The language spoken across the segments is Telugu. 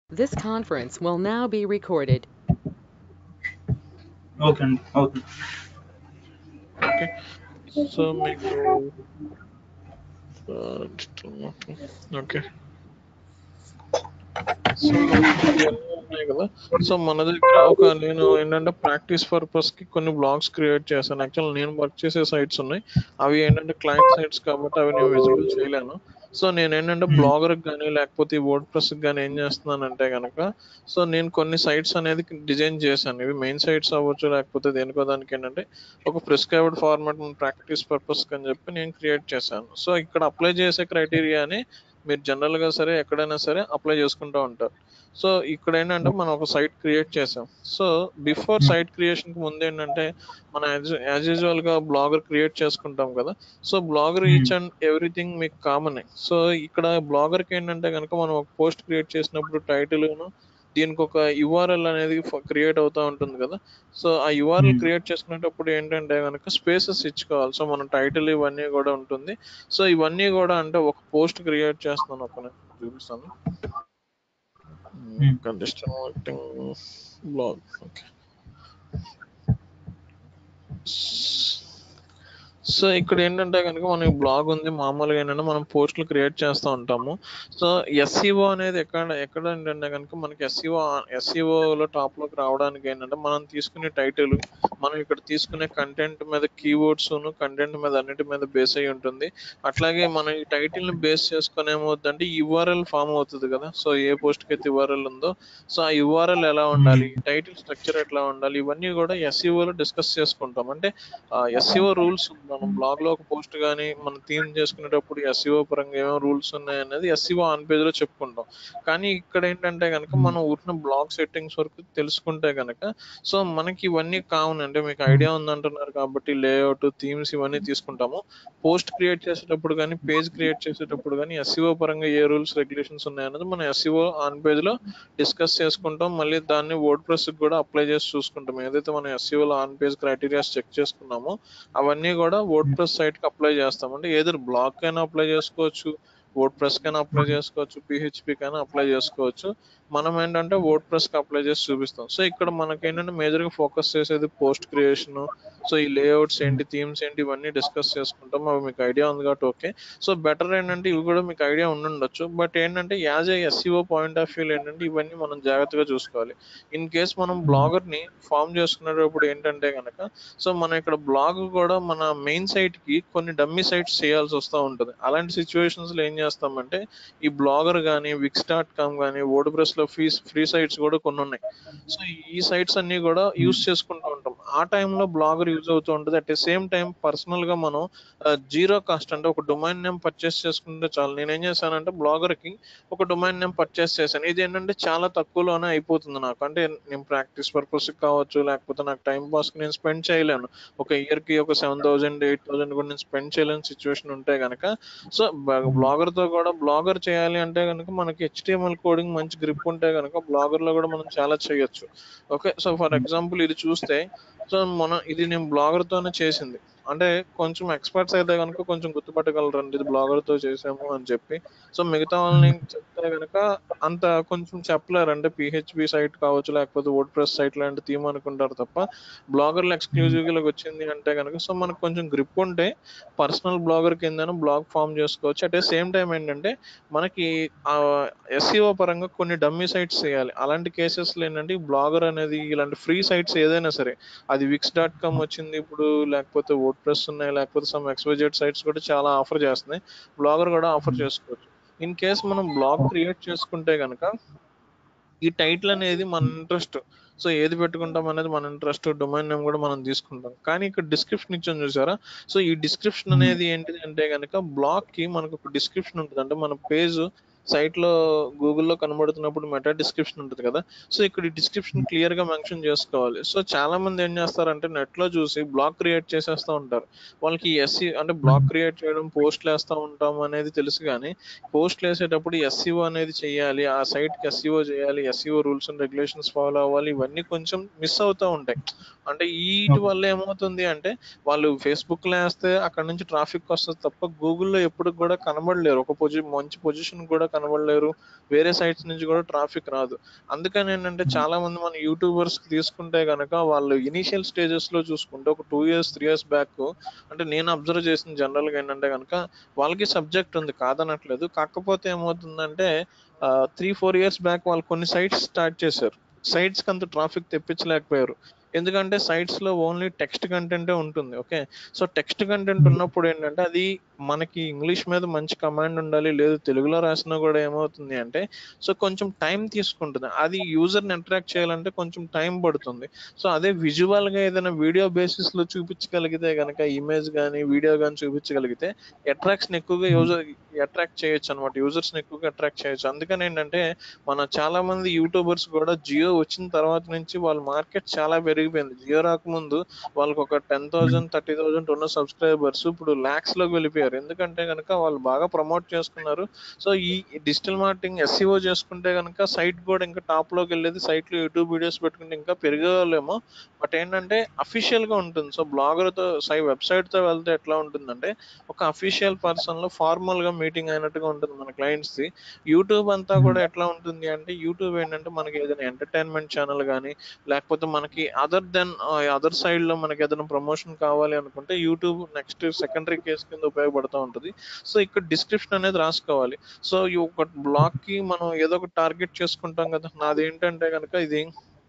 This conference will now be recorded. Okay అండి ఓకే ఓకే సో మీకు ఓకే సో ఇవన్నీ ఉన్నాయి కదా సో మన దగ్గర ఒక నేను ఏంటంటే ప్రాక్టీస్ పర్పస్ కి కొన్ని బ్లాగ్స్ క్రియేట్ చేశాను యాక్చువల్ నేను వర్క్ చేసే సైట్స్ ఉన్నాయి అవి ఏంటంటే క్లయింట్ సైట్స్ కాబట్టి అవి నేను విజిబుల్ చేయలేను సో నేను ఏంటంటే బ్లాగర్ కానీ లేకపోతే వర్డ్ ప్రెస్ కానీ ఏం చేస్తున్నానంటే కనుక సో నేను కొన్ని సైట్స్ అనేది డిజైన్ చేశాను ఇవి మెయిన్ సైట్స్ అవ్వచ్చు లేకపోతే దేనికో దానికి ఏంటంటే ఒక ప్రిస్క్రైబ్డ్ ఫార్మాట్ ప్రాక్టీస్ పర్పస్ అని చెప్పి నేను క్రియేట్ చేశాను సో ఇక్కడ అప్లై చేసే క్రైటీరియాని మీరు జనరల్ గా సరే ఎక్కడైనా సరే అప్లై చేసుకుంటూ ఉంటారు సో ఇక్కడ ఏంటంటే మనం ఒక సైట్ క్రియేట్ చేసాం సో బిఫోర్ సైట్ క్రియేషన్ కి ముందు ఏంటంటే మనం యాజ్ యూజువల్ గా బ్లాగర్ క్రియేట్ చేసుకుంటాం కదా so blogger each and everything మీకు కామన్ సో ఇక్కడ బ్లాగర్ కి ఏంటంటే కనుక మనం ఒక పోస్ట్ క్రియేట్ చేసినప్పుడు టైటిల్ దీనికి ఒక యుఆర్ఎల్ అనేది క్రియేట్ అవుతూ ఉంటుంది కదా సో ఆ యుఆర్ఎల్ Hmm. క్రియేట్ చేసుకునేటప్పుడు ఏంటంటే కనుక స్పేసెస్ ఇచ్చుకోవాలి సో మన టైటిల్ ఇవన్నీ కూడా ఉంటుంది సో ఇవన్నీ కూడా అంటే ఒక పోస్ట్ క్రియేట్ చేస్తున్నాను ఒక నిమిషం చూపిస్తాను Hmm. Condition marketing blog okay so ఇక్కడ ఏంటంటే కనుక మనకి బ్లాగ్ ఉంది మామూలుగా ఏంటంటే మనం పోస్టులు క్రియేట్ చేస్తూ ఉంటాము సో ఎస్సీఓ అనేది ఎక్కడ ఎక్కడ ఏంటంటే కనుక మనకి ఎస్సీఓ ఎస్సీఓలో టాప్ లోకి రావడానికి ఏంటంటే మనం తీసుకునే టైటిల్ మనం ఇక్కడ తీసుకునే కంటెంట్ మీద కీవర్డ్స్ కంటెంట్ మీద అన్నిటి మీద బేస్ అయి ఉంటుంది అట్లాగే మనం ఈ టైటిల్ ని బేస్ చేసుకుని ఏమవుతుందంటే యుఆర్ఎల్ ఫామ్ అవుతుంది కదా సో ఏ పోస్ట్ కి అయితే యుఆర్ఎల్ ఉందో సో ఆ యుఆర్ఎల్ ఎలా ఉండాలి టైటిల్ స్ట్రక్చర్ ఎట్లా ఉండాలి ఇవన్నీ కూడా SEO లో డిస్కస్ చేసుకుంటాం అంటే ఎస్సీఓ రూల్స్ మనం బ్లాగ్ లో ఒక పోస్ట్ కానీ మనం థీమ్ చేసుకునేటప్పుడు ఎస్సీఓ పరంగా ఏమేమి రూల్స్ ఉన్నాయి అనేది ఎస్సీఓ ఆన్ పేజ్ లో చెప్పుకుంటాం కానీ ఇక్కడ ఏంటంటే కనుక మనం ఊరిన బ్లాగ్ సెట్టింగ్స్ వరకు తెలుసుకుంటే కనుక సో మనకి ఇవన్నీ కావును అంటే మీకు ఐడియా ఉందంటున్నారు కాబట్టి లేఅవుట్ థీమ్స్ ఇవన్నీ తీసుకుంటాము పోస్ట్ క్రియేట్ చేసేటప్పుడు కానీ పేజ్ క్రియేట్ చేసేటప్పుడు కానీ ఎస్సీఓ పరంగా ఏ రూల్స్ రెగ్యులేషన్స్ ఉన్నాయన్నది మనం ఎస్సీఓ ఆన్ పేజ్ లో డిస్కస్ చేసుకుంటాం మళ్ళీ దాన్ని వర్డ్ ప్రెస్ కూడా అప్లై చేసి చూసుకుంటాం ఏదైతే మనం SEO లో ఆన్ పేజ్ క్రైటీరియాస్ చెక్ చేసుకున్నామో అవన్నీ కూడా వర్డ్ ప్రెస్ సైట్ కి అప్లై చేస్తాం అంటే ఏదో బ్లాగ్ కైనా అప్లై చేసుకోవచ్చు వర్డ్ ప్రెస్ కైనా అప్లై చేసుకోవచ్చు పిహెచ్పి కైనా అప్లై చేసుకోవచ్చు మనం ఏంటంటే వర్డ్ ప్రెస్ కి అప్లై చేసి చూపిస్తాం సో ఇక్కడ మనకి ఏంటంటే మేజర్ గా ఫోకస్ చేసేది పోస్ట్ క్రియేషన్ సో ఈ లేఅవుట్స్ ఏంటి థీమ్స్ ఏంటి ఇవన్నీ డిస్కస్ చేసుకుంటాం అవి మీకు ఐడియా ఉంది కాబట్టి ఓకే సో బెటర్ ఏంటంటే ఇవి కూడా మీకు ఐడియా ఉండుండొచ్చు బట్ ఏంటంటే as a SEO point of view ఏంటంటే ఇవన్నీ మనం జాగ్రత్తగా చూసుకోవాలి ఇన్ కేస్ మనం బ్లాగర్ ని ఫామ్ చేసుకునేటప్పుడు ఏంటంటే కనుక సో మనం ఇక్కడ బ్లాగ్ కూడా మన మెయిన్ సైట్ కి కొన్ని డమ్మీ సైట్స్ చేయాల్సి వస్తూ ఉంటుంది అలాంటి సిచ్యువేషన్స్ లో ఏం చేస్తామంటే ఈ బ్లాగర్ కానీ విక్స్ డాట్ కామ్ కానీ వర్డ్ ప్రెస్ లో ఫీ ఫ్రీ సైట్స్ కూడా కొన్ని ఉన్నాయి సో ఈ సైట్స్ అన్ని కూడా యూస్ చేసుకుంటూ ఉంటాం ఆ టైంలో బ్లాగర్ యూజ్ అవుతూ ఉంటుంది at the same time personal గా మనం జీరో కాస్ట్ అంటే ఒక డొమైన్ నేమ్ పర్చేస్ చేసుకుంటే చాలు నేను ఏం చేశానంటే బ్లాగర్ కి ఒక డొమైన్ నేమ్ పర్చేస్ చేశాను ఇది ఏంటంటే చాలా తక్కువలోనే అయిపోతుంది నాకు అంటే నేను ప్రాక్టీస్ పర్పస్ కావచ్చు లేకపోతే నాకు టైం పాస్ కి నేను స్పెండ్ చేయలేను ఒక ఇయర్ కి ఒక సెవెన్ థౌసండ్ ఎయిట్ థౌసండ్ కూడా నేను స్పెండ్ చేయలేని సిచ్యువేషన్ ఉంటే కనుక సో బ్లాగర్ తో కూడా బ్లాగర్ చేయాలి అంటే కనుక మనకి హెచ్టిఎంఎల్ కోడింగ్ మంచి గ్రిప్ ఉంటే కనుక బ్లాగర్ లో కూడా మనం చాలా చేయొచ్చు ఓకే సో ఫర్ ఎగ్జాంపుల్ ఇది చూస్తే సో మనం ఇది నేను బ్లాగర్ తోనే చేసింది అంటే కొంచెం ఎక్స్పర్ట్స్ అయితే కనుక కొంచెం గుర్తుపట్టగలరండి ఇది బ్లాగర్ తో చేసాము అని చెప్పి సో మిగతా వాళ్ళని చెప్తే కనుక అంత కొంచెం చెప్పలేరు అంటే పిహెచ్పి సైట్ కావచ్చు లేకపోతే వర్డ్ ప్రెస్ సైట్ లాంటి థీమ్ అనుకుంటారు తప్ప బ్లాగర్లు ఎక్స్క్లూజివ్ గా వచ్చింది అంటే కనుక సో మనకు కొంచెం గ్రిప్ ఉంటే పర్సనల్ బ్లాగర్ కింద బ్లాగ్ ఫామ్ చేసుకోవచ్చు అట్ ద సేమ్ టైం ఏంటంటే మనకి ఎస్సీఓ పరంగా కొన్ని డమ్మీ సైట్స్ చేయాలి అలాంటి కేసెస్ లో ఏంటంటే ఈ బ్లాగర్ అనేది ఇలాంటి ఫ్రీ సైట్స్ ఏదైనా సరే అది విక్స్ డాట్ కామ్ వచ్చింది ఇప్పుడు లేకపోతే వర్డ్ ప్రెస్ ఉన్నాయి లేకపోతే సమ్ ఎక్స్వైజెడ్ సైట్స్ కూడా చాలా ఆఫర్ చేస్తున్నాయి బ్లాగర్ కూడా ఆఫర్ చేసుకోవచ్చు ఇన్ కేస్ మనం బ్లాగ్ క్రియేట్ చేసుకుంటే కనుక ఈ టైటిల్ అనేది మన ఇంట్రెస్ట్ సో ఏది పెట్టుకుంటాం అనేది మన ఇంట్రెస్ట్ డొమైన్ నేమ్ కూడా మనం తీసుకుంటాం కానీ ఇక్కడ డిస్క్రిప్షన్ ఇచ్చాం చూసారా సో ఈ డిస్క్రిప్షన్ అనేది ఏంటిది అంటే కనుక బ్లాగ్ కి మనకు ఒక డిస్క్రిప్షన్ ఉంటుంది అంటే మన పేజ్ సైట్ లో గూగుల్లో కనబడుతున్నప్పుడు మెటా డిస్క్రిప్షన్ ఉంటుంది కదా సో ఇక్కడ ఈ డిస్క్రిప్షన్ క్లియర్ గా మెన్షన్ చేసుకోవాలి సో చాలా మంది ఏం చేస్తారంటే నెట్ లో చూసి బ్లాగ్ క్రియేట్ చేసేస్తూ ఉంటారు వాళ్ళకి ఎస్సీ అంటే బ్లాగ్ క్రియేట్ చేయడం పోస్ట్లు వేస్తూ ఉంటాం అనేది తెలుసు కానీ పోస్ట్లు వేసేటప్పుడు ఎస్సీఓ అనేది చేయాలి ఆ సైట్ కి ఎస్సీఓ చేయాలి SEO rules and regulations follow అవ్వాలి ఇవన్నీ కొంచెం మిస్ అవుతూ ఉంటాయి అంటే వీటి వల్ల ఏమవుతుంది అంటే వాళ్ళు ఫేస్బుక్ లో వేస్తే అక్కడ నుంచి ట్రాఫిక్ వస్తుంది తప్ప గూగుల్లో ఎప్పుడు కూడా కనబడలేరు ఒక పొజి మంచి పొజిషన్ కూడా కనబడలేరు వేరే సైట్స్ నుంచి కూడా ట్రాఫిక్ రాదు అందుకని ఏంటంటే చాలా మంది మన యూట్యూబర్స్ తీసుకుంటే గనక వాళ్ళు ఇనీషియల్ స్టేజెస్ లో చూసుకుంటే ఒక two years three years back అంటే నేను అబ్జర్వ్ చేసిన జనరల్ గా ఏంటంటే కనుక వాళ్ళకి సబ్జెక్ట్ ఉంది కాదనట్లేదు కాకపోతే ఏమవుతుందంటే త్రీ ఫోర్ ఇయర్స్ బ్యాక్ వాళ్ళు కొన్ని సైట్స్ స్టార్ట్ చేశారు సైట్స్ కి అంత ట్రాఫిక్ తెప్పించలేకపోయారు ఎందుకంటే సైట్స్ లో ఓన్లీ టెక్స్ట్ కంటెంటే ఉంటుంది ఓకే సో టెక్స్ట్ కంటెంట్ ఉన్నప్పుడు ఏంటంటే అది మనకి ఇంగ్లీష్ మీద మంచి కమాండ్ ఉండాలి లేదు తెలుగులో రాసినా కూడా ఏమవుతుంది అంటే సో కొంచెం టైం తీసుకుంటుంది అది యూజర్ని అట్రాక్ట్ చేయాలంటే కొంచెం టైం పడుతుంది సో అదే విజువల్ గా ఏదైనా వీడియో బేసిస్ లో చూపించగలిగితే గనక ఇమేజ్ కానీ వీడియో కానీ చూపించగలిగితే అట్రాక్షన్ ఎక్కువగా యూజర్ అట్రాక్ట్ చేయొచ్చు అనమాట యూజర్స్ ని ఎక్కువగా అట్రాక్ట్ చేయొచ్చు అందుకని ఏంటంటే మన చాలా మంది యూట్యూబర్స్ కూడా జియో వచ్చిన తర్వాత నుంచి వాళ్ళ మార్కెట్ చాలా పెరిగిపోయింది జియో రాకముందు వాళ్ళకి ఒక టెన్ థౌసండ్ థర్టీ థౌసండ్ ఉన్న సబ్స్క్రైబర్స్ ఇప్పుడు లాక్స్ లోకి వెళ్ళిపోయారు ఎందుకంటే కనుక వాళ్ళు బాగా ప్రమోట్ చేసుకున్నారు సో ఈ డిజిటల్ మార్కెటింగ్ ఎస్సీఓ చేసుకుంటే కనుక సైట్ కూడా ఇంకా టాప్ లోకి వెళ్ళేది సైట్ లో యూట్యూబ్ వీడియోస్ పెట్టుకుంటే ఇంకా పెరిగేవాళ్ళేమో బట్ ఏంటంటే అఫీషియల్ గా ఉంటుంది సో బ్లాగర్ తో సై వెబ్సైట్ తో వెళ్తే ఎట్లా ఉంటుందంటే ఒక అఫీషియల్ పర్సన్ లో ఫార్మల్ గా మీటింగ్ అయినట్టుగా ఉంటుంది మన క్లయింట్స్ ది యూట్యూబ్ అంతా కూడా ఎట్లా ఉంటుంది అంటే యూట్యూబ్ ఏంటంటే మనకి ఏదైనా ఎంటర్టైన్మెంట్ ఛానల్ కానీ లేకపోతే మనకి అదర్ దెన్ అదర్ సైడ్ లో మనకి ఏదైనా ప్రమోషన్ కావాలి అనుకుంటే యూట్యూబ్ నెక్స్ట్ సెకండరీ కేస్ కింద ఉపయోగపడుతూ ఉంటుంది సో ఇక్కడ డిస్క్రిప్షన్ అనేది రాసుకోవాలి సో ఈ ఒక బ్లాగ్ కి మనం ఏదో ఒక టార్గెట్ చేసుకుంటాం కదా నాది ఏంటంటే కనుక ఇది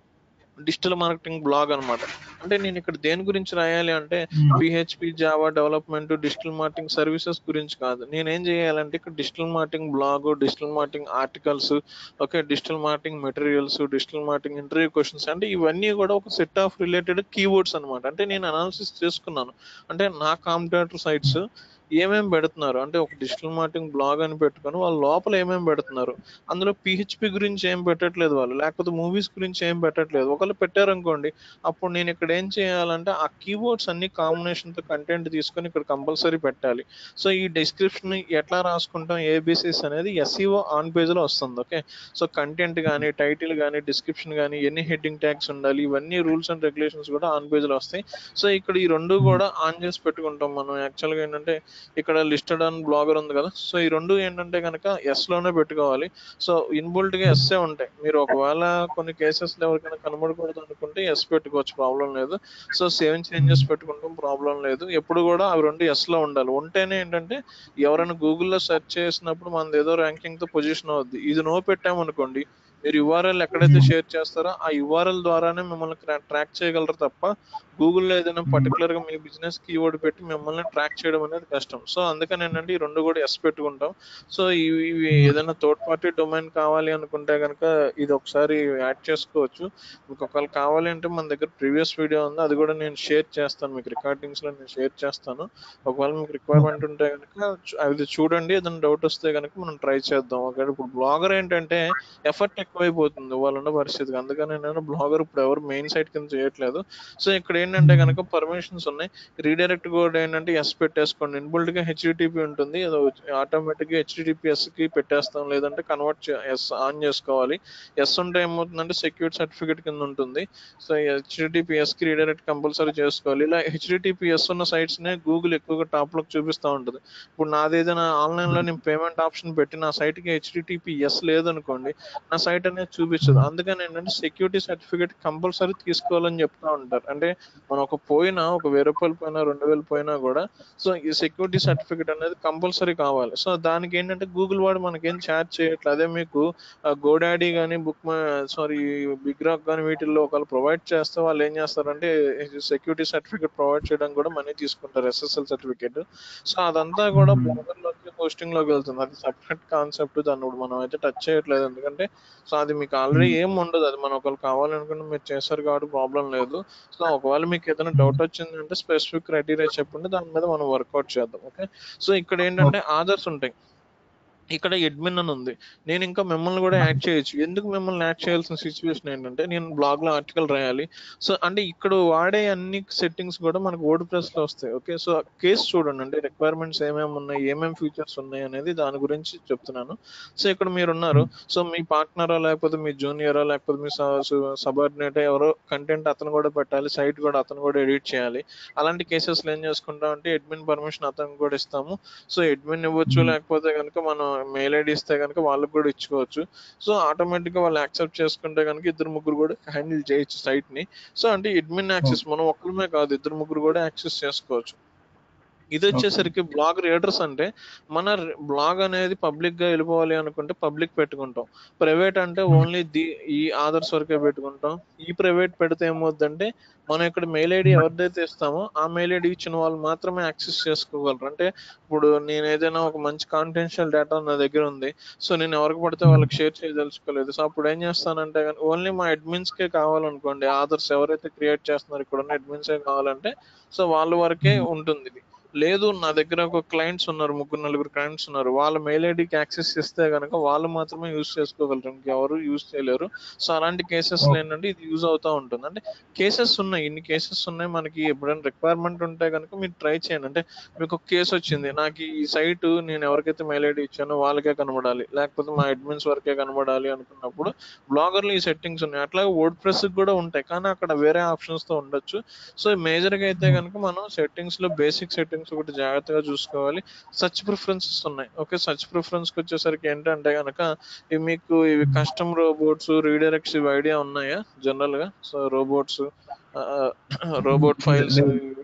డిజిటల్ మార్కెటింగ్ బ్లాగ్ అన్నమాట అంటే నేను ఇక్కడ దేని గురించి రాయాలి అంటే PHP Java development digital marketing services గురించి కాదు నేను ఏం చేయాలంటే ఇక్కడ digital marketing blog digital marketing articles okay digital marketing materials digital marketing interview questions అంటే ఇవన్నీ కూడా ఒక సెట్ ఆఫ్ రిలేటెడ్ కీవర్డ్స్ అన్నమాట అంటే నేను అనాలిసిస్ చేసుకున్నాను అంటే నా కాంపిటేటర్ సైట్స్ ఏమేమి పెడుతున్నారు అంటే ఒక డిజిటల్ మార్కెటింగ్ బ్లాగ్ అని పెట్టుకొని వాళ్ళ లోపల ఏమేమి పెడుతున్నారు అందులో పిహెచ్పి గురించి ఏం పెట్టట్లేదు వాళ్ళు లేకపోతే మూవీస్ గురించి ఏం పెట్టట్లేదు ఒకళ్ళు పెట్టారనుకోండి అప్పుడు నేను ఇక్కడ ఏం చేయాలంటే ఆ కీవర్డ్స్ అన్ని కాంబినేషన్ తో కంటెంట్ తీసుకొని ఇక్కడ కంపల్సరీ పెట్టాలి సో ఈ డిస్క్రిప్షన్ ఎట్లా రాసుకుంటాం ఏబిసిస్ అనేది ఎస్ఈఓ ఆన్ పేజ్ లో వస్తుంది ఓకే సో కంటెంట్ కానీ టైటిల్ కానీ డిస్క్రిప్షన్ కానీ ఎన్ని హెడ్డింగ్ ట్యాగ్స్ ఉండాలి ఇవన్నీ రూల్స్ అండ్ రెగ్యులేషన్స్ కూడా ఆన్ పేజ్ లో వస్తాయి సో ఇక్కడ ఈ రెండు కూడా ఆన్ చేసి పెట్టుకుంటాం మనం యాక్చువల్ గా ఏంటంటే ఇక్కడ లిస్టెడ్ ఆన్ బ్లాగర్ ఉంది కదా సో ఈ రెండు ఏంటంటే కనుక ఎస్ లోనే పెట్టుకోవాలి సో ఇన్బుల్ట్ గా ఎస్ఏ ఉంటాయి మీరు ఒకవేళ కొన్ని కేసెస్ లో ఎవరికైనా కనబడకూడదు అనుకుంటే ఎస్ పెట్టుకోవచ్చు ప్రాబ్లం లేదు సో సేవింగ్ చేంజెస్ పెట్టుకుంటాం ప్రాబ్లం లేదు ఎప్పుడు కూడా అవి రెండు ఎస్ లో ఉండాలి ఉంటేనే ఏంటంటే ఎవరైనా గూగుల్లో సెర్చ్ చేసినప్పుడు మనది ఏదో ర్యాంకింగ్ తో పొజిషన్ అవుద్ది ఇది నో పెట్టామనుకోండి మీరు యుఆర్ఎల్ ఎక్కడైతే షేర్ చేస్తారో ఆ యుఆర్ఎల్ ద్వారానే మిమ్మల్ని ట్రాక్ చేయగలరు తప్ప గూగుల్లో ఏదైనా పర్టికులర్ గా మీ బిజినెస్ కీవర్డ్ పెట్టి మిమ్మల్ని ట్రాక్ చేయడం అనేది కష్టం సో అందుకని ఏంటంటే ఈ రెండు కూడా ఎస్ పెట్టుకుంటాం సో ఇవి ఇవి ఏదైనా థర్డ్ పార్టీ డొమైన్ కావాలి అనుకుంటే కనుక ఇది ఒకసారి యాడ్ చేసుకోవచ్చు మీకు ఒకవేళ కావాలి అంటే మన దగ్గర ప్రీవియస్ వీడియో ఉంది అది కూడా నేను షేర్ చేస్తాను మీకు రికార్డింగ్స్ లో నేను షేర్ చేస్తాను ఒకవేళ మీకు రిక్వైర్మెంట్ ఉంటే కనుక అది చూడండి ఏదైనా డౌట్ వస్తే కనుక మనం ట్రై చేద్దాం ఒకవేళ ఇప్పుడు బ్లాగర్ ఏంటంటే ఎఫర్ట్ ఎక్కువైపోతుంది వాళ్ళు ఉన్న పరిస్థితికి అందుకని నేను బ్లాగర్ ఇప్పుడు ఎవరు మెయిన్ సైట్ కింద చేయట్లేదు సో ఇక్కడ ఏంటంటే కనుక పర్మిషన్స్ ఉన్నాయి రీడైరెక్ట్ కోడ్ ఏంటంటే ఎస్ పెట్టేసుకోండి ఇన్బుల్ట్ గా హెచ్డిటిపి ఉంటుంది అది ఆటోమేటిక్ గా హెచ్డిటిపిఎస్ కి పెట్టేస్తాం లేదంటే కన్వర్ట్ ఎస్ ఆన్ చేసుకోవాలి ఎస్ ఉంటే ఏమవుతుందంటే సెక్యూర్ సర్టిఫికేట్ కింద ఉంటుంది సో హెచ్డిటిపిఎస్ కి రీడైరెక్ట్ కంపల్సరీ చేసుకోవాలి ఇలా హెచ్డిటిపిఎస్ ఉన్న సైట్స్ నే గూగుల్ ఎక్కువగా టాప్ లోకి చూపిస్తూ ఉంటుంది ఇప్పుడు నాది ఏదైనా ఆన్లైన్ లో నేను పేమెంట్ ఆప్షన్ పెట్టి నా సైట్ కి హెచ్డిటిపిఎస్ లేదనుకోండి నా సైట్ అనేది చూపించదు అందుకని ఏంటంటే సెక్యూరిటీ సర్టిఫికేట్ కంపల్సరీ తీసుకోవాలని చెప్తా ఉంటారు అంటే మనం ఒక పోయినా ఒక వెయ్యి రూపాయలు పోయినా రెండు వేలు పోయినా కూడా సో ఈ సెక్యూరిటీ సర్టిఫికేట్ అనేది కంపల్సరీ కావాలి సో దానికి ఏంటంటే గూగుల్ వాడు మనకేం ఛార్జ్ చేయట్లేదు అదే మీకు గోడాడీ కానీ బుక్ సారీ బిగ్ రాక్ కానీ వీటిల్లో ఒకళ్ళు ప్రొవైడ్ చేస్తే వాళ్ళు ఏం చేస్తారంటే సెక్యూరిటీ సర్టిఫికేట్ ప్రొవైడ్ చేయడం కూడా మనీ తీసుకుంటారు ఎస్ఎస్ఎల్ సర్టిఫికేట్ సో అదంతా కూడా బ్లాగర్ లోకి పోస్టింగ్ లోకి వెళ్తుంది అది సపరేట్ కాన్సెప్ట్ దాన్ని ఇప్పుడు మనం అయితే టచ్ చేయట్లేదు ఎందుకంటే సో అది మీకు ఆల్రెడీ ఏం ఉండదు అది మనం ఒకళ్ళు కావాలనుకుంటే మీరు చేస్తారు కాబట్టి ప్రాబ్లం లేదు సో ఒకవేళ మీకు ఏదైనా డౌట్ వచ్చిందంటే స్పెసిఫిక్ క్రైటీరియా చెప్పండి దాని మీద మనం వర్కౌట్ చేద్దాం ఓకే సో ఇక్కడ ఏంటంటే ఆధార్స్ ఉంటాయి ఇక్కడ అడ్మిన్ అని ఉంది నేను ఇంకా మిమ్మల్ని కూడా యాడ్ చేయొచ్చు ఎందుకు మిమ్మల్ని యాడ్ చేయాల్సిన సిచ్యువేషన్ ఏంటంటే నేను బ్లాగ్ లో ఆర్టికల్ రాయాలి సో అంటే ఇక్కడ వాడే అన్ని సెట్టింగ్స్ కూడా మనకు వర్డ్ ప్రెస్ లో వస్తాయి ఓకే సో కేసు చూడండి అంటే రిక్వైర్మెంట్స్ ఏమేమి ఉన్నాయి ఏమేమి ఫీచర్స్ ఉన్నాయి అనేది దాని గురించి చెప్తున్నాను సో ఇక్కడ మీరు ఉన్నారు సో మీ పార్ట్నరా లేకపోతే మీ జూనియరా లేకపోతే మీ సబార్డినేట్ ఎవరో కంటెంట్ అతను కూడా పెట్టాలి సైట్ కూడా అతను కూడా ఎడిట్ చేయాలి అలాంటి కేసెస్ లో ఏం చేసుకుంటాం అంటే అడ్మిన్ పర్మిషన్ అతనికి కూడా ఇస్తాము సో అడ్మిన్ ఇవ్వచ్చు లేకపోతే కనుక మనం మెయిల్ ఐడి ఇస్తే కనుక వాళ్ళకి కూడా ఇచ్చుకోవచ్చు సో ఆటోమేటిక్గా వాళ్ళు యాక్సెప్ట్ చేసుకుంటే కనుక ఇద్దరు ముగ్గురు కూడా హ్యాండిల్ చేయొచ్చు site ని సో అంటే అడ్మిన్ యాక్సెస్ మనం ఒక్కరిమే కాదు ఇద్దరు ముగ్గురు కూడా యాక్సెస్ చేసుకోవచ్చు ఇది వచ్చేసరికి బ్లాగ్ రీడర్స్ అంటే మన బ్లాగ్ అనేది పబ్లిక్ గా వెళ్ళిపోవాలి అనుకుంటే పబ్లిక్ పెట్టుకుంటాం ప్రైవేట్ అంటే Hmm. ఓన్లీ ది ఈ ఆధార్స్ వరకే పెట్టుకుంటాం ఈ ప్రైవేట్ పెడితే ఏమవుద్దంటే మనం ఇక్కడ మెయిల్ ఐడి ఎవరిదైతే ఇస్తామో ఆ మెయిల్ ఐడి ఇచ్చిన వాళ్ళు మాత్రమే యాక్సెస్ చేసుకోగలరు అంటే ఇప్పుడు నేను ఏదైనా ఒక మంచి కాన్ఫిడెన్షియల్ డేటా నా దగ్గర ఉంది సో నేను ఎవరికి పడితే వాళ్ళకి షేర్ చేయదలుచుకోలేదు సో అప్పుడు ఏం చేస్తానంటే ఓన్లీ మా అడ్మిన్స్ కే కావాలనుకోండి ఆధార్స్ ఎవరైతే క్రియేట్ చేస్తున్నారో ఇక్కడ ఉన్న అడ్మిన్స్ కావాలంటే సో వాళ్ళ వరకే Hmm. ఉంటుంది ఇది లేదు నా దగ్గర ఒక క్లయింట్స్ ఉన్నారు ముగ్గురు నలుగురు క్లయింట్స్ ఉన్నారు వాళ్ళ మెయిల్ ఐడికి యాక్సెస్ ఇస్తే కనుక వాళ్ళు మాత్రమే యూజ్ చేసుకోగలరు ఇంకెవరు యూజ్ చేయలేరు సో అలాంటి కేసెస్ Okay. ఏంటంటే ఇది యూజ్ అవుతా ఉంటుంది అంటే కేసెస్ ఉన్నాయి ఇన్ని కేసెస్ ఉన్నాయి మనకి ఎప్పుడైనా రిక్వైర్మెంట్ ఉంటే కనుక మీరు ట్రై చేయండి అంటే మీకు ఒక కేసు వచ్చింది నాకు ఈ సైట్ నేను ఎవరికైతే మెయిల్ ఐడి ఇచ్చానో వాళ్ళకే కనబడాలి లేకపోతే మా అడ్మిన్స్ వరకే కనబడాలి అనుకున్నప్పుడు బ్లాగర్లు ఈ సెట్టింగ్స్ ఉన్నాయి అట్లాగే వర్డ్ ప్రెస్ కూడా ఉంటాయి కానీ అక్కడ వేరే ఆప్షన్స్ తో ఉండొచ్చు సో మేజర్ గా అయితే కనుక మనం సెట్టింగ్స్ లో బేసిక్ సెట్టింగ్స్ ఒకటి జాగ్రత్తగా చూసుకోవాలి సర్చ్ ప్రిఫరెన్సెస్ ఉన్నాయి ఓకే సర్చ్ ప్రిఫరెన్స్ కి వచ్చేసరికి ఏంటంటే కనుక ఇవి మీకు ఇవి కస్టమ్ రోబోట్స్ రీడైరెక్ట్స్ ఇవి ఐడియా ఉన్నాయా జనరల్ గా సో రోబోట్స్ రోబోట్ ఫైల్స్